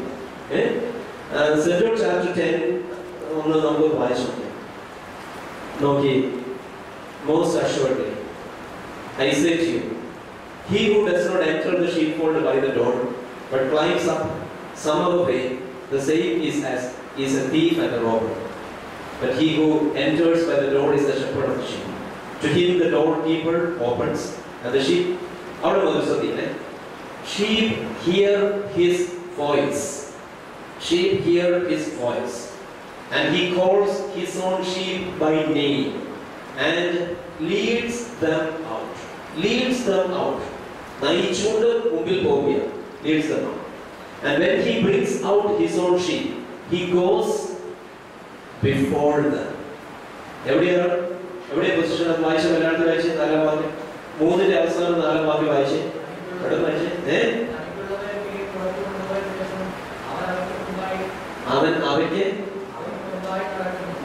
ഏഹ് സെൻട്രൽ ചാപ്റ്റർ ടെൻ ഒന്ന് നമുക്ക് വായിച്ചു നോക്കാം നോക്കി most assuredly I say to you He who does not enter the sheepfold by the door, but climbs up some other way, the same is as is a thief and a robber. But he who enters by the door is the shepherd of the sheep. To him the doorkeeper opens, and the sheep അവിടെ മുതൽ ശ്രദ്ധിക്കണേ sheep hear his voice. Sheep hear his voice. And he calls his own sheep by name and leads them out. Leads them out. നയിച്ചുകൊണ്ട് മുമ്പിൽ പോവുകയാണ് leads them out. And when he brings out his own sheep, he goes before them. എവിടെയാണ് എവിടെ position വായിച്ച മലയാളത്തിൽ വായിച്ച് നാലാം വാക്യം മൂന്നിന്റെ അവസാനം നാലാം വാക്യം വായിച്ച് എവിടെ വായിച്ച് ഏ അവൻ അവയ്ക്ക്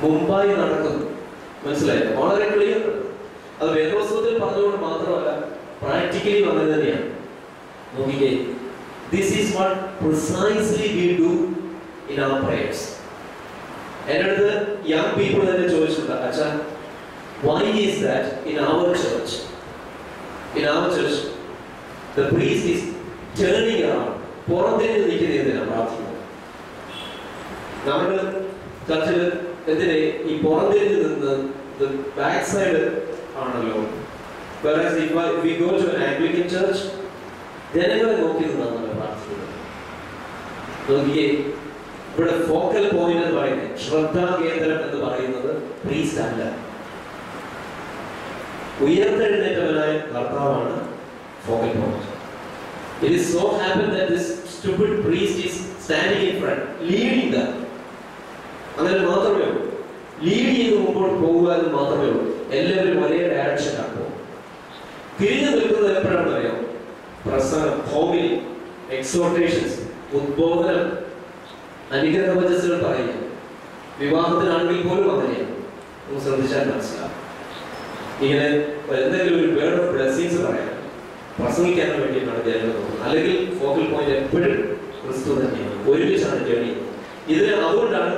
മുമ്പായി നടക്കുന്നു മനസ്സിലായില്ല വളരെ ക്ലിയർ അത് വേദോത്സവത്തിൽ പറഞ്ഞുകൊണ്ട് മാത്രമല്ല പ്രാക്ടിക്കലി വന്നത് തന്നെയാണ് നോക്കിക്കേ this is what precisely we do in our prayers എൻ്റെ അടുത്ത് യങ് പീപ്പിൾ തന്നെ ചോദിച്ചിട്ടുണ്ട് അച്ഛാ why is that in our church in our church the priest is turning around പുറത്തേക്ക് നിൽക്കുന്ന എന്തിനാണ് പ്രാർത്ഥിക്കുന്നത് നമ്മുടെ ചർച്ചിൽ എന്തിനെ ഈ പുറത്തേക്ക് നിന്ന് ബാക്ക് സൈഡ് ആണല്ലോ Whereas if I- if we go to an Anglican church, ജനങ്ങളെ നോക്കി നിന്നാണ് പ്രാർത്ഥിക്കുന്നത് നോക്കിയേ ഇവിടെ ഫോക്കൽ പോയിന്റ് എന്ന് പറയുന്നത് ശ്രദ്ധാകേന്ദ്രം എന്ന് പറയുന്നത് പ്രീസ്റ്റ് അല്ല ഉയർത്തെഴുന്നേറ്റവനായ കർത്താവാണ് focal point It is so happened that this stupid priest is standing in front, leading them. അങ്ങനെ മാത്രമേ ഉള്ളൂ ലീഡ് ചെയ്ത് മുമ്പോട്ട് പോകുക എന്ന് മാത്രമേ ഉള്ളൂ എല്ലാവരും ഒരേ ഡയറക്ഷനാണ് പോകും തിരിഞ്ഞു നിൽക്കുന്നത് എപ്പോഴാണെന്ന് അറിയാം പ്രസംഗം ഹോമിലി എക്സോർട്ടേഷൻസ് ഉദ്ബോധനം അനുഗ്രഹ വചസ്സുകൾ പറയുക വിവാഹത്തിനാണെങ്കിൽ പോലും അങ്ങനെയാണ് നമുക്ക് ശ്രദ്ധിച്ചാൽ മനസ്സിലാവും ഇങ്ങനെ എന്തെങ്കിലും ഒരു വേർഡ് ഓഫ് ബ്ലെസ്സിങ്സ് പറയാം പ്രസംഗിക്കാൻ വേണ്ടിയിട്ടാണ് ജനങ്ങൾ നോക്കുന്നത് അല്ലെങ്കിൽ ഫോക്കൽ പോയിന്റ് എപ്പോഴും ക്രിസ്തു തന്നെയാണ് ഒരുമിച്ചാണ് ജേണി ഇതിന് അതുകൊണ്ടാണ്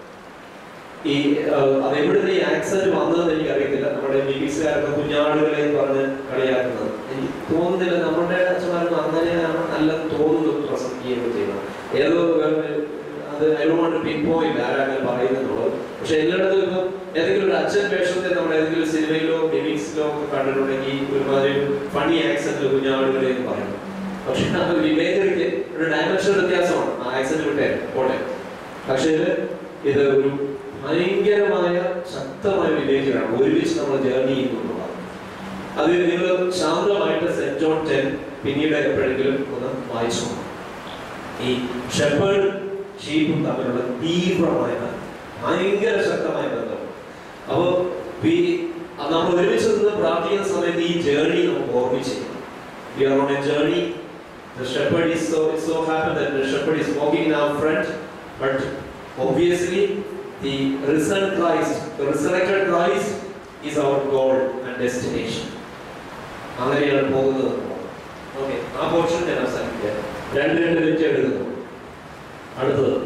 ഈ ആഹ്, അത് എവിടുന്ന് ഈ ആക്സെന്റ് വന്നതെന്ന് എനിക്ക് അറിയത്തില്ല നമ്മുടെ മിമിക്സുകാരൊക്കെ കുഞ്ഞാടുകളെ പറഞ്ഞ് കളിയാക്കുന്നത് എനിക്ക് തോന്നുന്നില്ല നമ്മുടെ അച്ഛന്മാരൊന്നും അങ്ങനെയാണ് നല്ല തോന്നുന്നു പ്രസംഗിക്കുകയൊക്കെ ചെയ്യുന്നത് ഏതോ വേറെ അത് അതിനോട് പിൻ പോയിന്റ് ആരാങ്ങനെ പറയുന്നുള്ളത് പക്ഷെ എല്ലായിടത്തും ഇപ്പം ഏതെങ്കിലും ഒരു അച്ഛൻ വേഷത്തെ നമ്മൾ ഏതെങ്കിലും സിനിമയിലോ മിമിക്സിലോ ഒക്കെ കണ്ടിട്ടുണ്ടെങ്കിൽ ഒരുമാതിരി ഫണി ആക്സെന്റിൽ കുഞ്ഞാടുകളെ എന്ന് പറയും പക്ഷെ അത് വിവേചനയ്ക്ക് ഒരു ഡയമെൻഷൻ വ്യത്യാസമാണ് ആ ആക്സെന്റ് വിട്ടേ പോട്ടെ പക്ഷേ ഇത് ഇത് ഒരു ഭയങ്കരമായ ശക്തമായ വിവേചനമാണ് ഒരുമിച്ച് നമ്മൾ ജേർണി ചെയ്യുന്നുള്ളതാണ് അത് നിങ്ങൾ ശാന്തമായിട്ട് സെന്റ് ജോൺ ടെൻ പിന്നീട് എപ്പോഴെങ്കിലും ഒന്ന് വായിച്ചു നോക്കണം. ഈ ഷെപ്പേർഡ് ഷീപ്പും തമ്മിലുള്ള തീവ്രമായ ബന്ധം ഭയങ്കര ശക്തമായ ബന്ധം അപ്പോൾ നമ്മൾ ഒരുമിച്ച് നിന്ന് പ്രാർത്ഥിക്കുന്ന സമയത്ത് ഈ ജേർണി നമുക്ക് ഓർമ്മിച്ച് we are on a journey The shepherd is so it so happened that the shepherd is walking in our front, but obviously the risen Christ, the resurrected Christ is our goal and destination. അങ്ങനെയാണ് പോകുന്നത് okay ആ portion ഞാൻ അവസാനിപ്പിക്കാം രണ്ട് രണ്ട് minute എടുക്കുന്നു അടുത്തത്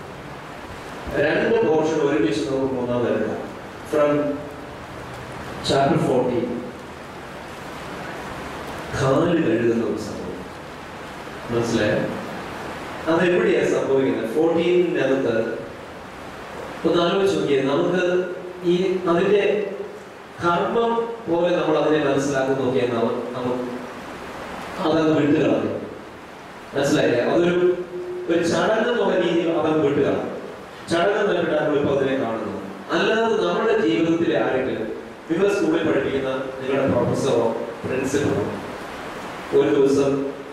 രണ്ട് പോർഷൻ ഒരുമിച്ച് നമുക്ക് മൂന്നാമത് എടുക്കാം ഫ്രം ചാപ്റ്റർ ഫോർട്ടി കാല് കഴുകുന്ന ഒരു സംഭവം മനസ്സിലായോ അത് എവിടെയാ സംഭവിക്കുന്നത് ഫോർട്ടീനകത്ത് ഒന്ന് ആലോചിച്ച് നോക്കിയേ നമുക്ക് ഈ അതിന്റെ കർമ്മം പോലെ നമ്മൾ അതിനെ മനസ്സിലാക്കി നോക്കിയാൽ നമുക്ക് അതങ്ങ് വിട്ടുകളഞ്ഞു മനസ്സിലായില്ലേ അതൊരു ഒരു ചടങ്ങ് എന്നുള്ള രീതിയിൽ അതങ്ങ് വിട്ടുകളഞ്ഞു ചടങ്ങ് നൽകിയിട്ടാണ് ഇപ്പോൾ അതിനെ കാണുന്നത് അല്ലാതെ നമ്മുടെ ജീവിതത്തിലെ ആരെങ്കിലും നിങ്ങൾ സ്കൂളിൽ പഠിപ്പിക്കുന്ന നിങ്ങളുടെ പ്രൊഫസറോ പ്രിൻസിപ്പളോ ഒരു ദിവസം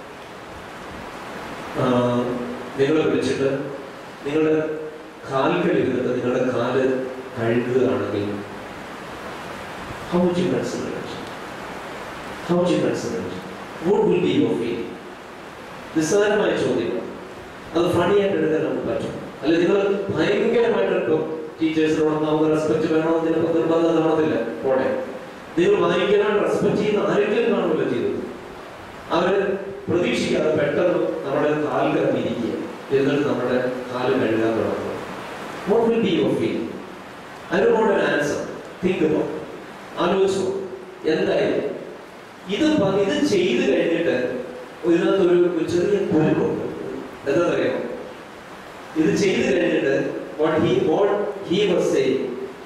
നിങ്ങൾ വിളിച്ചിട്ട് നിങ്ങളുടെ കാലുകൾ ഇരുന്നിട്ട് നിങ്ങളുടെ കാല് കഴുകുകയാണെങ്കിൽ how would you consider it? How would you consider it? What will be your feeling? നിസ്സാരമായ ചോദ്യങ്ങൾ അത് ഫണി ആയിട്ട് എടുക്കാൻ നമുക്ക് പറ്റും അല്ലെ നിങ്ങൾ ഭയങ്കരമായിട്ട് ഇപ്പോൾ ടീച്ചേഴ്സിനോട് നമുക്ക് റെസ്പെക്ട് വേണമെന്ന് ചിലപ്പോൾ നിർബന്ധം കാണത്തില്ല പോടെ നിങ്ങൾ ഭയങ്കരമായിട്ട് റെസ്പെക്ട് ചെയ്യുന്ന ആരെങ്കിലും കാണുമല്ലോ ചെയ്തത് അവര് പ്രതീക്ഷിക്കാതെ പെട്ടെന്ന് നമ്മുടെ കാലുകൾ ഇരിക്കുക എന്നിട്ട് നമ്മുടെ കാല് കഴുകാൻ തുടങ്ങും what will be your feel I don't want an answer think about ആലോചിച്ചു എന്തായാലും ഇത് പ- ഇത് ചെയ്ത് കഴിഞ്ഞിട്ട് ഇതിനകത്തൊരു ഒരു ചെറിയ കുരുക്കുണ്ട് എന്താ അറിയാമോ ഇത് ചെയ്ത് കഴിഞ്ഞിട്ട് what he what he was saying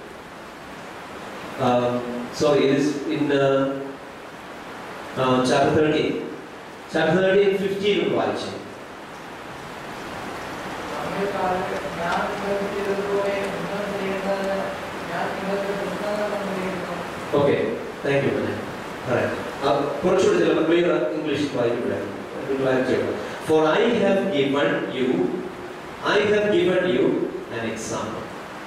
sorry it is in chapter 13 chapter 13 15 വായിച്ചു അങ്ങേക്കാലത്ത് ഞാൻ നിങ്ങൾക്ക് ചെയ്തതുപോലെ നിങ്ങൾ ചെയ്യേണ്ടതിന് ഞാൻ നിങ്ങൾക്ക് പുസ്തകം തന്നിരിക്കുന്നു. ഓക്കെ താങ്ക് യു കുറച്ചുകൂടി ചിലപ്പോൾ ക്ലിയർ ഇംഗ്ലീഷ് വായിക്കില്ല for I have given you I have given you an example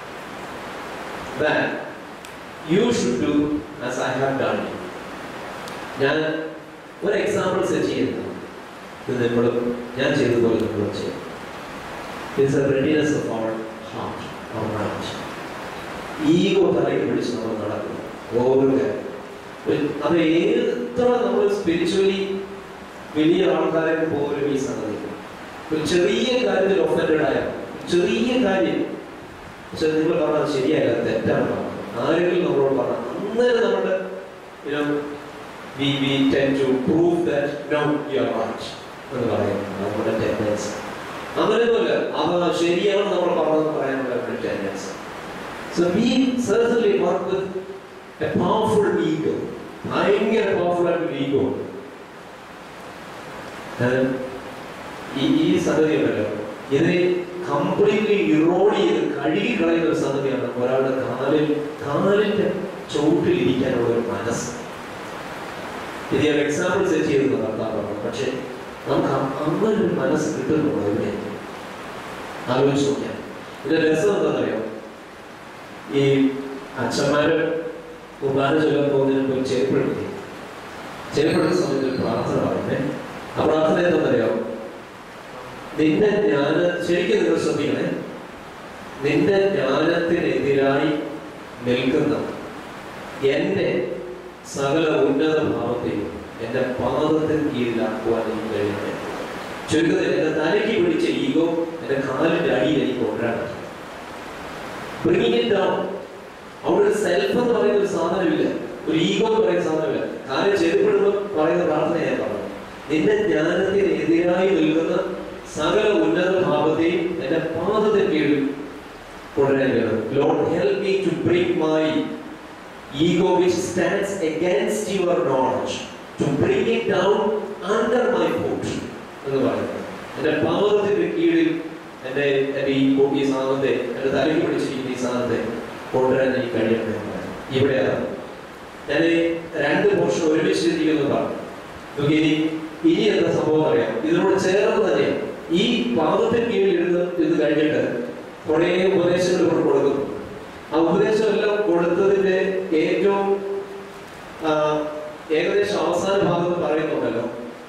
that you should do as I have done. ഞാൻ ഒരു എക്സാമ്പിൾ സെറ്റ് ചെയ്യുന്നു ഇത് നിങ്ങളും ഞാൻ ചെയ്തതുപോലെ നിങ്ങളും ചെയ്യും it's a readiness of our heart our heart ego തലയ്ക്ക് പിടിച്ച് നമ്മൾ നടക്കുന്നു ഓരോ കാര്യം ഒരു- അത് എത്ര നമ്മൾ സ്പിരിച്വലി വലിയ ആൾക്കാരെ പോലും ഈ സംഗതി ഒരു ചെറിയ കാര്യത്തിൽ ഒഫൻഡഡ് ആയ ചെറിയ കാര്യം പക്ഷെ നിങ്ങൾ പറഞ്ഞത് ശരിയല്ല തെറ്റാണ് പറഞ്ഞത്. ആരെങ്കിലും നമ്മളോട് പറഞ്ഞാൽ അന്നേരം നമ്മുടെ you know, we, we tend to prove that no, you are right എന്ന് പറയും നമ്മുടെ ടെൻഡൻസ് അങ്ങനെയൊന്നുമല്ല അവ ശരിയാണ് നമ്മൾ പറഞ്ഞതെന്ന് പറയാനുള്ള ഒരു tendency so we certainly work with a powerful ego ഭയങ്കര പവർഫുൾ ആയിട്ടുള്ള ഈഗോ ഈ ഈ സംഗതി ഉണ്ടല്ലോ ഇതിനെ കംപ്ലീറ്റ്ലി ഇറോഡ് ചെയ്ത് കഴുകി കളയുന്ന ഒരു സംഗതിയാണ് ഒരാളുടെ കാലിൽ കാലിന്റെ ചുവട്ടിൽ ഇരിക്കാനുള്ള ഒരു മനസ്സ് ഇത് ഞാൻ എക്സാമ്പിൾ സെറ്റ് ചെയ്ത് നടത്താറുണ്ട് പക്ഷെ നമുക്ക് അ- അങ്ങനെ ഒരു മനസ്സ് കിട്ടുന്നുണ്ടോ ഇവിടെ ആലോചിച്ച് നോക്കിയാൽ ഇതിന്റെ രസം എന്താണെന്നറിയോ ഈ അച്ഛന്മാര് കുർബാന ചൊല്ലാൻ പോകുന്നതിന് മുമ്പ് ചെരുപ്പെടുത്തി ചെരുപ്പെടുന്ന സമയത്ത് ഒരു പ്രാർത്ഥന പറയുന്നേ ആ പ്രാർത്ഥന എന്താണെന്നറിയോ നിന്റെ ജ്ഞാന ശരിക്കും നിങ്ങൾ ശ്രദ്ധിക്കണേ നിന്റെ ജ്ഞാനത്തിനെതിരായി നിൽക്കുന്ന എന്റെ സകല ഉന്നത ഭാവത്തെയും എന്റെ പാദത്തിന് കീഴിലാക്കുവാൻ എനിക്ക് കഴിയണമേ ചുരുക്കത്തിൽ എന്റെ തലയ്ക്ക് പിടിച്ച ഈഗോ എന്റെ കാലിന്റെ അടിയിൽ എനിക്ക് കൊണ്ടുവരാൻ പറ്റും ബ്രിങ്ങിങ് ഇറ്റ് ഡൗൺ അവിടെ ഒരു സെൽഫ് എന്ന് പറയുന്ന ഒരു സാധനമില്ല ഒരു ഈഗോ എന്ന് പറയുന്ന സാധനമില്ല കാര്യം ചെരുപ്പെടുമ്പോൾ പറയുന്ന പ്രാർത്ഥന ഞാൻ പറഞ്ഞു നിന്റെ ജ്ഞാനത്തിന് എതിരായി നിൽക്കുന്ന സകല ഉന്നത ഭാവത്തെയും എന്റെ പാദത്തിന് കീഴിൽ കൊണ്ടുവരാൻ കഴിയണം Lord help me to bring my ego which stands against your knowledge to bring it down under my foot എന്ന് പറയുന്നത് എന്റെ പാദത്തിന്റെ കീഴിൽ എന്റെ എന്റെ ഈ കൊ- ഈ സാധനത്തെ എന്റെ തലയ്ക്ക് പിടിച്ചിരിക്കുന്ന ഈ സാധനത്തെ കൊണ്ടുവരാൻ എനിക്ക് കഴിയണം എന്ന് പറയുന്നത്. ഇവിടെയാണ് ഞാൻ ഈ രണ്ട് പോർഷൻ ഒരുമിച്ച് ചിന്തിക്കുന്നു പറഞ്ഞു നോക്കി ഇനി ഇനി എന്താ സംഭവം അറിയാം ഇതിനോട് ചേർന്ന് തന്നെ ഈ പാദത്തിന് കീഴിൽ ഇരുന്ന് ഇത് കഴിഞ്ഞിട്ട് കുറേ ഉപദേശങ്ങൾ ഇവിടെ കൊടുക്കുന്നു ആ ഉപദേശം എല്ലാം കൊടുത്തതിന്റെ ഏറ്റവും ആ, ഏകദേശം അവസാന ഭാഗത്ത് പറയുന്നുണ്ടല്ലോ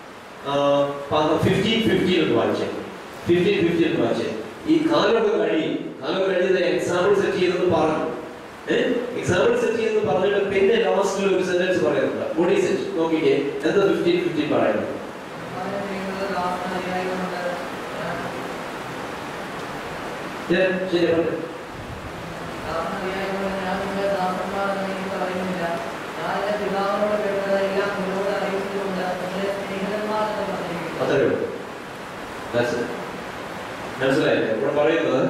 ഫിഫ്റ്റീൻ ഫിഫ്റ്റീൻ എന്ന് വായിച്ചേ ഫിഫ്റ്റീൻ ഫിഫ്റ്റീൻ എന്ന് വായിച്ചേ ഈ കാലമൊക്കെ കഴി കാലം കഴിഞ്ഞത് എക്സാമ്പിൾ സെറ്റ് ചെയ്തെന്ന് പറഞ്ഞു എക്സാമ്പിൾ സെറ്റ് ചെയ്തെന്ന് പറഞ്ഞിട്ട് പിന്നെ ലാസ്റ്റിൽ ഒരു സെന്റൻസ് പറയുന്നുണ്ട് ബോഡി സെറ്റ് നോക്കിക്കേ എന്താ ഫിഫ്റ്റീൻ ഫിഫ്റ്റീൻ പറയുന്നത് സമ്മാനം ചെയ്യുന്നത് ദാസനായിരിയായതുകൊണ്ട് ഞാൻ ഞാൻ ശരി പറഞ്ഞു ദാസനായിരിയായതുകൊണ്ട് ഞാൻ നിങ്ങളെ ദാസന്മാരെന്ന് എനിക്ക് പറയുന്നില്ല. ഞാൻ എന്റെ പിതാവിനോട് കേട്ടതെല്ലാം നിങ്ങളോട് അറിയിച്ചുകൊണ്ട് നിങ്ങളെ സ്നേഹിതന്മാരെന്ന് പറഞ്ഞിരിക്കുന്നു. അത്രേ ഉള്ളൂ That's it. മനസ്സിലായില്ലേ ഇവിടെ പറയുന്നത്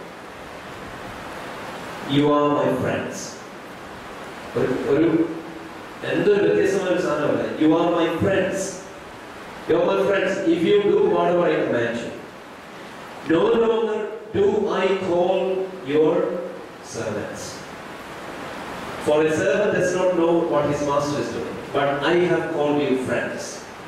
യു ആർ മൈ ഫ്രണ്ട്സ് ഒരു ഒരു എന്തൊരു വ്യത്യസ്തമായ ഒരു സാധനമല്ല you are my friends you are my friends if you do whatever I command no longer do I call your servants For a servant does not know what his master is doing, but I have called you friends.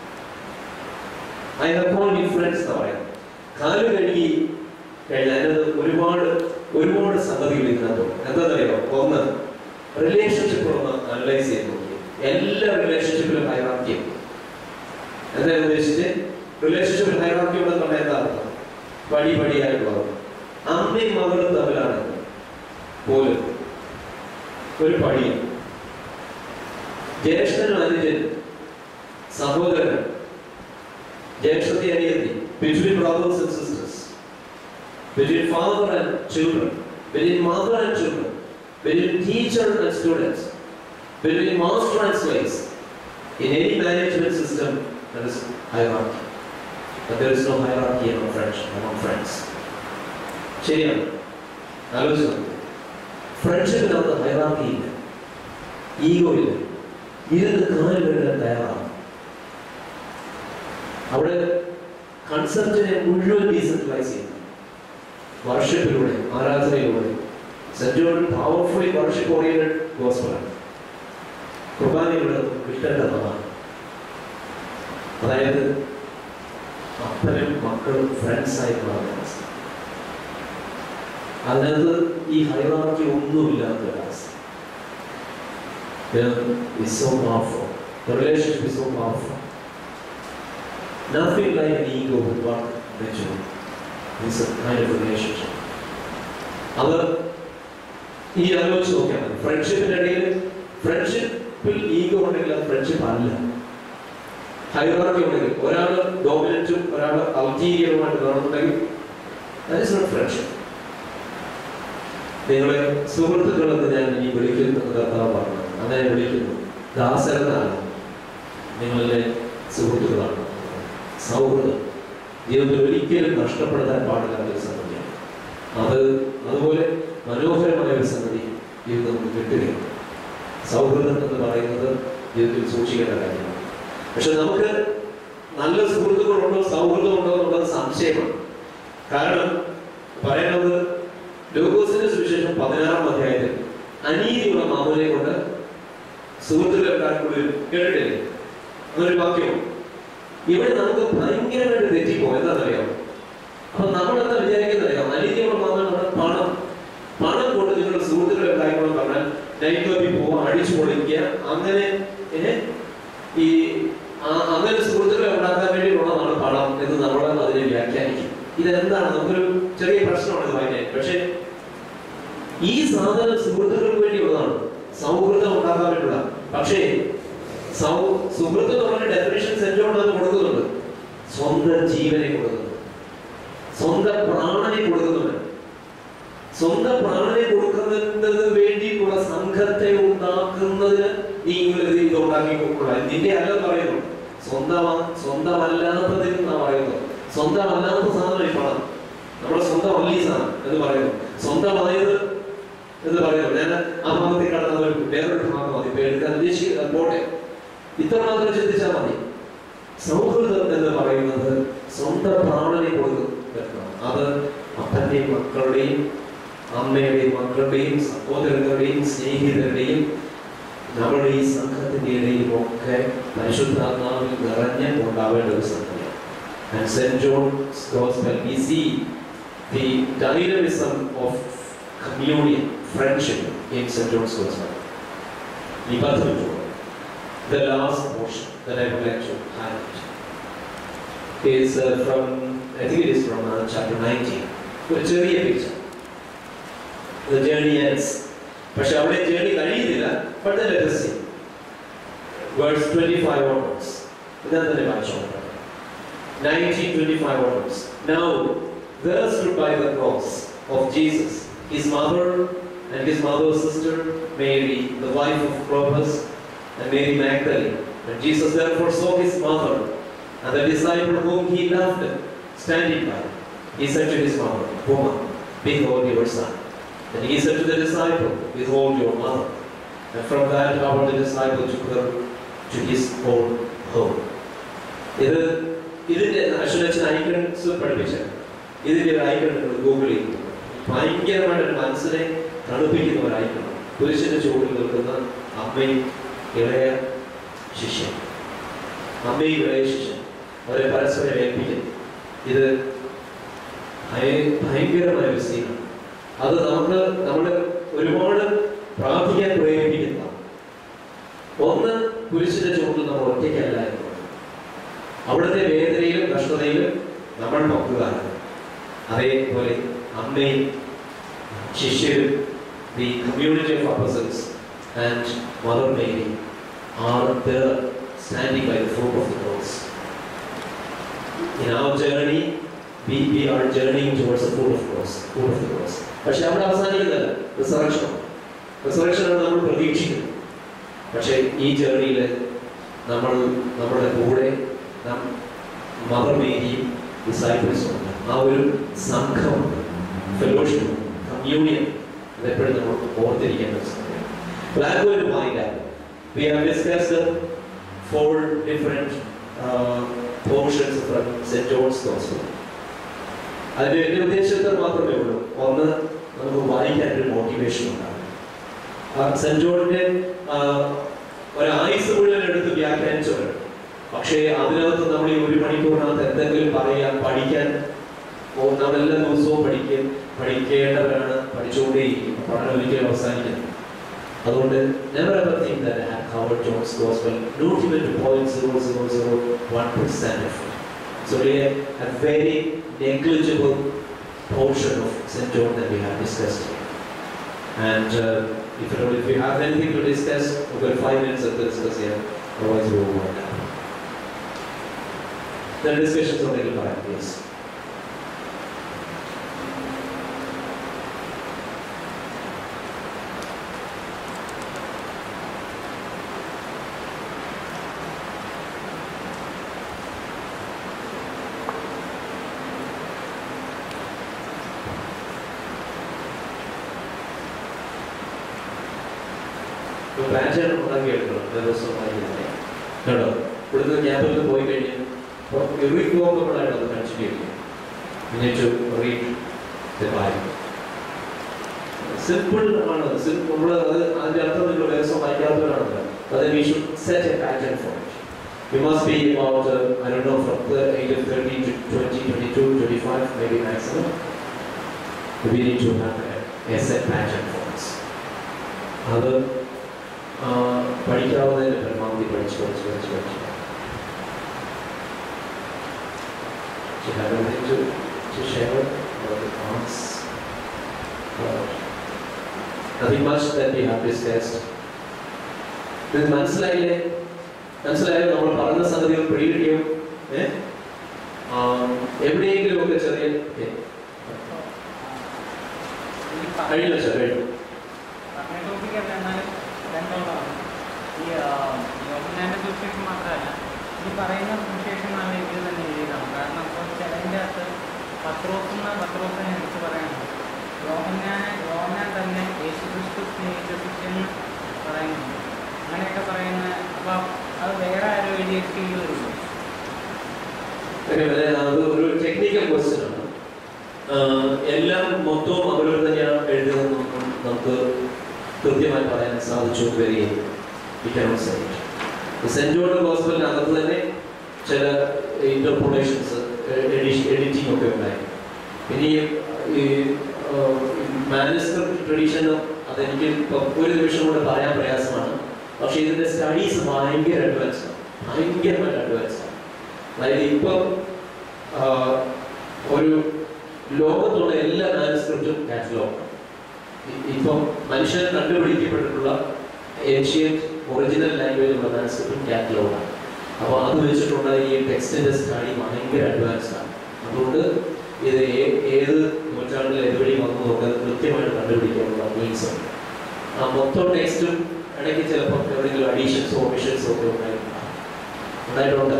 I have called you friends എന്ന് പറയാം കാല് കഴുകി കഴിഞ്ഞാൽ അതിനകത്ത് ഒരുപാട് ഒരുപാട് സംഗതികൾ ഇതിനകത്തുണ്ട് എന്താണെന്നറിയോ ഒന്ന് റിലേഷൻഷിപ്പ് ഒന്ന് അനലൈസ് ചെയ്ത് നോക്കി എല്ലാ റിലേഷൻഷിപ്പിലും ഹൈറാർക്കി എന്താ ഉദ്ദേശിച്ച് റിലേഷൻഷിപ്പിൽ ഹൈറാർക്കി ഉണ്ടെന്ന് പറഞ്ഞാൽ എന്താ അർത്ഥം പടി പടിയായിട്ടുള്ളത് അമ്മയും മകളും തമ്മിലാണ് പോലും ഒരു പടിയാണ് ജ്യേഷ്ഠനും അനുജനും സഹോദരനും ജ്യേഷ്ഠത്തി അനിയത്തി between brothers and sisters between father and children between mother and children between teacher and students between master and slaves in any management system there is hierarchy but there is no hierarchy among friends among friends ശരിയാണ് ആലോചിച്ചു ഫ്രണ്ട്ഷിപ്പിനകത്ത് hierarchy ഇല്ല ego ഇല്ല ഇരുന്ന് കാല് വീഴാൻ തയ്യാറാണ് അവിടെ കൺസെപ്റ്റിനെ മുഴുവൻ ഡീസെൻട്രലൈസ് ചെയ്യുന്നു വർഷിപ്പിലൂടെ ആരാധനയിലൂടെ saint John powerfully worship oriented ഗോസ്പലാണ് കുർബാനയുടെ വിട്ടേണ്ടതാണ് അതായത് അപ്പനും മക്കളും ഫ്രണ്ട്സായി മാറുന്ന അവസ്ഥ അതിനകത്ത് ഈ ഹൈറാർക്കി ഒന്നുമില്ലാത്ത ഒരവസ്ഥ is so powerful. The relationship is so powerful. Nothing like an ego would work eventually. It's a kind of relationship. അത് ഈ ആലോചിച്ച് നോക്കിയാൽ മതി ഫ്രണ്ട്ഷിപ്പിന്റെ ഇടയിൽ ഫ്രണ്ട്ഷിപ്പിൽ ഈഗോ ഉണ്ടെങ്കിൽ അത് ഫ്രണ്ട്ഷിപ്പ് അല്ല ഹൈറാർക്കി ഉണ്ടെങ്കിൽ ഒരാൾ ഡോമിനൻറ്റും ഒരാൾ അൾജീരിയനുമായിട്ട് കാണുന്നുണ്ടെങ്കിൽ ദാറ്റ് ഇസ് നോട്ട് ഫ്രണ്ട്ഷിപ്പ് നിങ്ങളെ സുഹൃത്തുക്കളെന്ന് ഞാൻ ഇനി വിളിക്കുന്നു എന്ന് കർത്താവ് പറഞ്ഞു അങ്ങനെ വിളിക്കുന്നു ദാസരനാണ് നിങ്ങളുടെ സുഹൃത്തുക്കളാണ് സൗഹൃദം ജീവിതത്തിൽ ഒരിക്കലും നഷ്ടപ്പെടുത്താൻ പാടില്ലാത്ത ഒരു സംഗതിയാണ് അത് അതുപോലെ മനോഹരമായ ഒരു സംഗതി ജീവിതം നമുക്ക് കിട്ടുകയാണ് സൗഹൃദം എന്ന് പറയുന്നത് ജീവിതത്തിൽ സൂക്ഷിക്കേണ്ട കാര്യമാണ് പക്ഷെ നമുക്ക് നല്ല സുഹൃത്തുക്കളുണ്ടോ സൗഹൃദമുണ്ടോ എന്നുള്ളത് സംശയമാണ് കാരണം പറയുന്നത് ലൂക്കോസിന്റെ സുവിശേഷം പതിനാറാം അധ്യായത്തിൽ അനീതിയുള്ള മാമൂലെ കൊണ്ട് സുഹൃത്തുക്കളെക്കാർക്കുള്ളിൽ കേട്ടിട്ടില്ലേ അങ്ങനൊരു വാക്യം ഇവിടെ നമുക്ക് ഭയങ്കരമായിട്ട് തെറ്റിപ്പോകും എന്താണെന്നറിയാം അപ്പൊ നമ്മൾ എന്താ വിചാരിക്കുന്നറിയാം അനീതിയുള്ള മാമൂലെ കൊണ്ട് പണം പണം കൊണ്ട് നിങ്ങളുടെ സുഹൃത്തുക്കളെ ഉണ്ടായിക്കോളം പറഞ്ഞാൽ നൈറ്റ് ക്ലബിൽ പോവുക അടിച്ചു പൊളിക്കുക അങ്ങനെ ഏ, ഈ ആ- അങ്ങനെ സുഹൃത്തുക്കളെ ഉണ്ടാക്കാൻ വേണ്ടി ഉള്ളതാണ് പണം എന്ന് നമ്മൾ അതിനെ വ്യാഖ്യാനിക്കും ഇതെന്താണ് നമുക്കൊരു ചെറിയ പ്രശ്നമാണ് ഇത് വായിക്കാൻ പക്ഷേ ഈ സാധനം സുഹൃത്തുക്കൾക്ക് വേണ്ടിയുള്ളതാണ് സൗഹൃദം ഉണ്ടാക്കാൻ വേണ്ടിയുള്ള പക്ഷേ സൗ സുഹൃത്ത് എന്ന് പറഞ്ഞ ഡെഫിനേഷൻ സെന്റ് ജോൺ അത് കൊടുക്കുന്നുണ്ട് സ്വന്തം ജീവനെ കൊടുക്കുന്നുണ്ട് സ്വന്തം പ്രാണനെ കൊടുക്കുന്നുണ്ട് സ്വന്തം പ്രാണനെ കൊടുക്കുന്നതിന് വേണ്ടിയിട്ടുള്ള സംഘത്തെ ഉണ്ടാക്കുന്നതിന് നീ ഇങ്ങനെ ഇത് ഉണ്ടാക്കിക്കൊള്ളാം നിന്റെ അല്ല പറയുന്നു സ്വന്തം സ്വന്തമല്ലാത്തതിൽ എന്നാ പറയുന്നത് സ്വന്തമല്ലാത്ത സാധനം ഈ പണം നമ്മുടെ സ്വന്തം അല്ല ഈ സാധനം എന്ന് പറയുന്നു സ്വന്തമായത് എന്ന് പറയുന്നു ഞാൻ ആ ഭാഗത്തിൽ കടന്ന ഒരു വേറൊരു ഭാഗം മതി ഇപ്പൊ എടുക്കാൻ ഉദ്ദേശിക്കുന്നത് പോട്ടെ ഇത്ര മാത്രം ചിന്തിച്ചാൽ മതി സൗഹൃദം എന്ന് പറയുന്നത് സ്വന്തം പ്രാണനെ കൊടുക്കും അത് അപ്പന്റെയും മക്കളുടെയും അമ്മയുടെയും മക്കളുടെയും സഹോദരങ്ങളുടെയും സ്നേഹിതരുടെയും നമ്മുടെ ഈ സംഘത്തിന്റെ ഇടയിലും ഒക്കെ പരിശുദ്ധാത്മാവിൽ നിറഞ്ഞ് ഉണ്ടാവേണ്ട ഒരു സംഗതിയാണ് And St. John's Gospel, we see the dynamism of communion, friendship in St. John's Gospel. ഈ പദ്ധതി The last portion that I would like to highlight is uh, from, I think it is from uh, chapter 19. ഒരു ചെറിയ picture. The journey ends. പക്ഷെ അവിടെ journey കഴിയുന്നില്ല but then let us see. Verse 25 onwards. ഇതാ തന്നെ വായിച്ചോ 1925 onwards. Now, there stood by the cross of Jesus, his mother and his mother's sister, Mary, the wife of Clopas, and Mary Magdalene. And Jesus therefore saw his mother and the disciple whom he loved standing by. He said to his mother, Woman, behold your son. And he said to the disciple, Behold your mother. And from that hour the disciple took her to his own home. ഇത് ഇതിന്റെ അശ്വനച്ഛൻ icons പഠിപ്പിച്ച ഇതിന്റെ ഒരു icon നിങ്ങൾ Google ചെയ്തു ഭയങ്കരമായിട്ട് ഒരു മനസ്സിനെ തണുപ്പിക്കുന്ന ഒരു ഐക്കൺ പുരുഷന്റെ ചുവട്ടിൽ നിൽക്കുന്ന അമ്മയും ഇളയ ശിഷ്യൻ അമ്മയും ഇളയ ശിഷ്യൻ അവരെ പരസ്പരം ഏൽപ്പിക്കുന്നു ഇത് ഭയ- ഭയങ്കരമായ ഒരു സീനാണ് അത് നമുക്ക് നമ്മുടെ ഒരുപാട് പ്രാർത്ഥിക്കാൻ പ്രേരിപ്പിക്കുന്നതാണ് ഒന്ന് പുരുഷന്റെ ചുവട്ടിൽ നമ്മൾ ഒറ്റയ്ക്കല്ല എന്നുള്ളത് അവിടുത്തെ വേദനയിലും കഷ്ടതയിലും നമ്മൾ പങ്കുകാരാണ് അതേപോലെ അമ്മയും ശിഷ്യരും the community of apostles and mother Mary are there standing by the fruit of the cross In our journey, we, we are journeying towards the foot of cross, foot of the cross. പക്ഷെ അവിടെ അവസാനിക്കുന്നില്ല resurrection resurrection ആണ് നമ്മൾ പ്രതീക്ഷിക്കുന്നത് പക്ഷേ ഈ ജേർണിയിൽ നമ്മൾ നമ്മുടെ കൂടെ മദർ മേരിയും ഡിസൈപ്പിൾസും ഉണ്ട് ആ ഒരു സംഘമുണ്ട് ഫെലോഷിപ്പ് കമ്മ്യൂണിയൻ അതെപ്പോഴും നമ്മൾ ഓർത്തിരിക്കേണ്ട ഒരു സമയമാണ് ബ്ലാക്ക് ഒരു point we have discussed four different portions from saint John's gospel അതിന്റെ എന്റെ ഉദ്ദേശത്തിൽ മാത്രമേ ഉള്ളൂ ഒന്ന് നമുക്ക് വായിക്കാൻ ഒരു മോട്ടിവേഷൻ ഉണ്ടാകും ആ സെന്റ് ജോണിന്റെ ആ, ഒരു ആയുസ് മുഴുവൻ എടുത്ത് വ്യാഖ്യാനിച്ചവർ പക്ഷേ അതിനകത്ത് നമ്മൾ ഈ ഒരു മണിക്കൂറിനകത്ത് എന്തെങ്കിലും പറയാൻ പഠിക്കാൻ ഓ, നമ്മളെല്ലാ ദിവസവും പഠിക്കും പഠിക്കേണ്ടവരാണ് പഠിച്ചുകൊണ്ടേയിരിക്കും പഠനം ഒരിക്കലും അവസാനിക്കുന്നത് അതുകൊണ്ട് never ever think that I have covered John's gospel, not even to point zero zero zero one percent of it. It's only a, a very negligible portion of St. John that we have discussed here. And uh, if, you know, if you have anything to discuss, we've got five minutes to discuss here. Otherwise, we will wind up. The discussions on the fire, please. ഇപ്പോൾ plan ചെയ്യണം ഉണ്ടാക്കി എടുക്കണം ദിവസമായി കേട്ടോ ഇവിടുന്ന് ക്യാമ്പിൽ പോയി കഴിഞ്ഞ് ഇറിവോക്കബിൾ ആയിട്ട് അത് കൺസിഡർ ചെയ്യും പിന്നെ to read the Bible simple ആണ് സിമ്പിൾ നമ്മൾ അത് അതിന്റെ അർത്ഥം നിങ്ങൾ ദിവസം വായിക്കാത്തവരാണല്ലോ അത് we should set a pattern for it You must be about, uh, I don't know, from the age of 30 to 20, 22, 25, maybe maximum. We need to have a, a set pattern for us. അത് ആ, പഠിക്കാവുന്നതിന് പരമാവധി പഠിച്ച് പഠിച്ച് പഠിച്ച് പഠിച്ച് Do you have anything to, to share about the thoughts? Uh, nothing much that we have discussed. ഇത് മനസ്സിലായില്ലേ മനസ്സിലായോ നമ്മൾ പറഞ്ഞ സംഗതികൾ പിടികിട്ടിയോ ഏ ആ, എവിടെയെങ്കിലും ഒക്കെ ചെറിയ ഏ, കഴിഞ്ഞു വെച്ചോ കഴിഞ്ഞു ഈ യോഹന്നാന്റെ സുവിശേഷം മാത്രമല്ല ഈ പറയുന്ന സുവിശേഷം നല്ല ഇതിൽ തന്നെ എഴുതിയതാണ് കാരണം ഇപ്പോൾ ചിലതിൻ്റെ അകത്ത് പത്രോസ് എന്ന പത്രോസിനെ എടുത്ത് പറയുന്നത് യോഹന്നാനെ യോഹന്നാൻ തന്നെ യേശുക്രിസ്തു സ്നേഹിച്ച ശിഷ്യൻ പറയുന്നുണ്ട് അങ്ങനെയൊക്കെ പറയുന്ന അപ്പോൾ അത് വേറെ ആരോ എഴുതി എഴുതി വരുള്ളൂ Okay, but then അത് ഒരു ടെക്നിക്കൽ ക്വസ്റ്റ്യൻ ആണ് ആഹ് എല്ലാം മൊത്തവും അവരവർ തന്നെയാണ് എഴുതുന്നത് നമുക്ക് നമുക്ക് കൃത്യമായി പറയാൻ സാധിച്ചു വരികയും സെന്റ് ജോൺ ഗോസ്പലിനകത്ത് തന്നെ ചില ഇന്റർപ്രിട്ടേഷൻസ് എഡിറ്റിംഗ് ഒക്കെ ഉണ്ടായി ഇനി ഈ മാനസ്ക്രിപ്റ്റ് ട്രഡീഷനും അതെനിക്ക് ഇപ്പൊ ഒരു നിമിഷം കൊണ്ട് പറയാൻ പ്രയാസമാണ് പക്ഷെ ഇതിന്റെ സ്റ്റഡീസ് ഭയങ്കര അഡ്വാൻസ് ആണ് ഭയങ്കരമായിട്ട് അഡ്വാൻസ് ആണ് അതായത് ഇപ്പം ആ, ഒരു ലോകത്തുള്ള എല്ലാ മാനസ്ക്രിപ്റ്റും കാറ്റലോഗ് ഇപ്പം മനുഷ്യൻ കണ്ടുപിടിക്കപ്പെട്ടിട്ടുള്ള ഏഷ്യൻ ഒറിജിനൽ ലാംഗ്വേജ് ഉള്ള മാനസ്ക്രിപ്റ്റും കാറ്റലോഗാണ് അപ്പോൾ അത് വെച്ചിട്ടുള്ള ഈ ടെക്സ്റ്റിന്റെ സ്റ്റഡി ഭയങ്കര അഡ്വാൻസ്ഡ് ആണ് അതുകൊണ്ട് ഇത് ഏ- ഏത് നൂറ്റാണ്ടിൽ എതുവഴി വന്നു എന്നൊക്കെ കൃത്യമായിട്ട് കണ്ടുപിടിക്കാനുള്ള മീൻസ് ഉണ്ട് ആ മൊത്തം ടെക്സ്റ്റും ഇടയ്ക്ക് ചിലപ്പോൾ എവിടെയെങ്കിലും അഡീഷൻസോ ഒമിഷൻസോ ഒക്കെ ഉണ്ടായിട്ടുണ്ടാകും ഉണ്ടായിട്ടുണ്ട്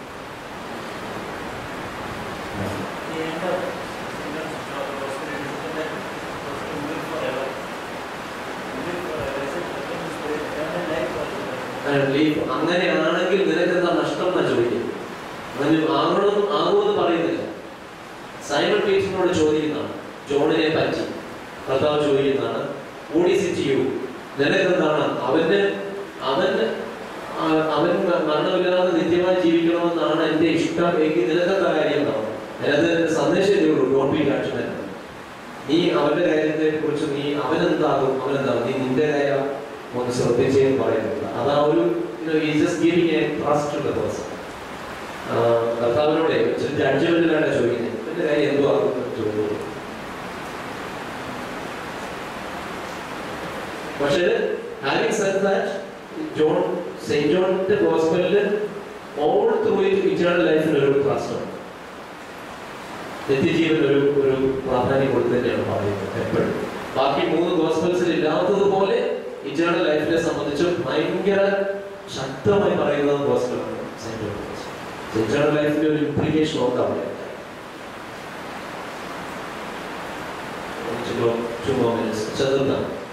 ലീഫ് അങ്ങനെയാണെങ്കിൽ നിനക്ക് എന്താ നഷ്ടം എന്നാ ചോദിക്കുന്നത് അങ്ങനെ ആകണം ആകുമെന്ന് പറയുന്നില്ല സൈമൺ പീറ്ററിനോട് ചോദിക്കുന്നതാണ് ജോണിനെ പറ്റി കർത്താവ് ചോദിക്കുന്നതാണ് യു നിനക്കെന്താണ് അവന് അവന് ആ- അവൻ മ- മരണമില്ലാതെ നിത്യമായി ജീവിക്കണമെന്നാണ് എന്റെ ഇഷ്ടം എങ്കിൽ നിനക്കെന്താ കാര്യം എന്നാണ് അതിനകത്ത് എന്റെ സന്ദേശം ഇതേ ഉള്ളൂ ഡോൺ ബി കാഷ്ണൻ നീ അവന്റെ കാര്യത്തെ കുറിച്ച് നീ അവനെന്താകും അവനെന്താകും നീ നിന്റെ കാര്യം ഒന്ന് ശ്രദ്ധിച്ചേന്ന് പറയുന്നുണ്ട് അത് ആ ഒരു just giving a trust to the person കർത്താവിനോട് ജഡ്ജ്മെന്റിലാണ് ചോദിക്കുന്നത് എന്റെ കാര്യം എന്തോ ആകും എന്ന് ചോദിക്കുന്നത് പക്ഷേ having said that John saint ജോണിന്റെ ഗോസ്പലില് ഓൾ ത്രൂ ഇറ്റ് ഇറ്റേണൽ ലൈഫിന് ഒരു ട്രസ്റ്റ് ഉണ്ട് നിത്യജീവൻ ഒരു ഒരു പ്രാധാന്യം കൊടുത്ത് തന്നെയാണ് പറയുന്നത് എപ്പോഴും ബാക്കി മൂന്ന് ഗോസ്പൽസിൽ ഇല്ലാത്തതുപോലെ ഇറ്റേണൽ ലൈഫിനെ സംബന്ധിച്ച് ഭയങ്കര ശക്തമായി പറയുന്നത് ഗോസ്പലാണ് സെന്റ് ജോൺസ് ഇറ്റേണൽ ലൈഫിന്റെ ഒരു ഇംപ്ലിക്കേഷൻ ഉണ്ട് അവിടെ Two more minutes. ചതുർത്ഥം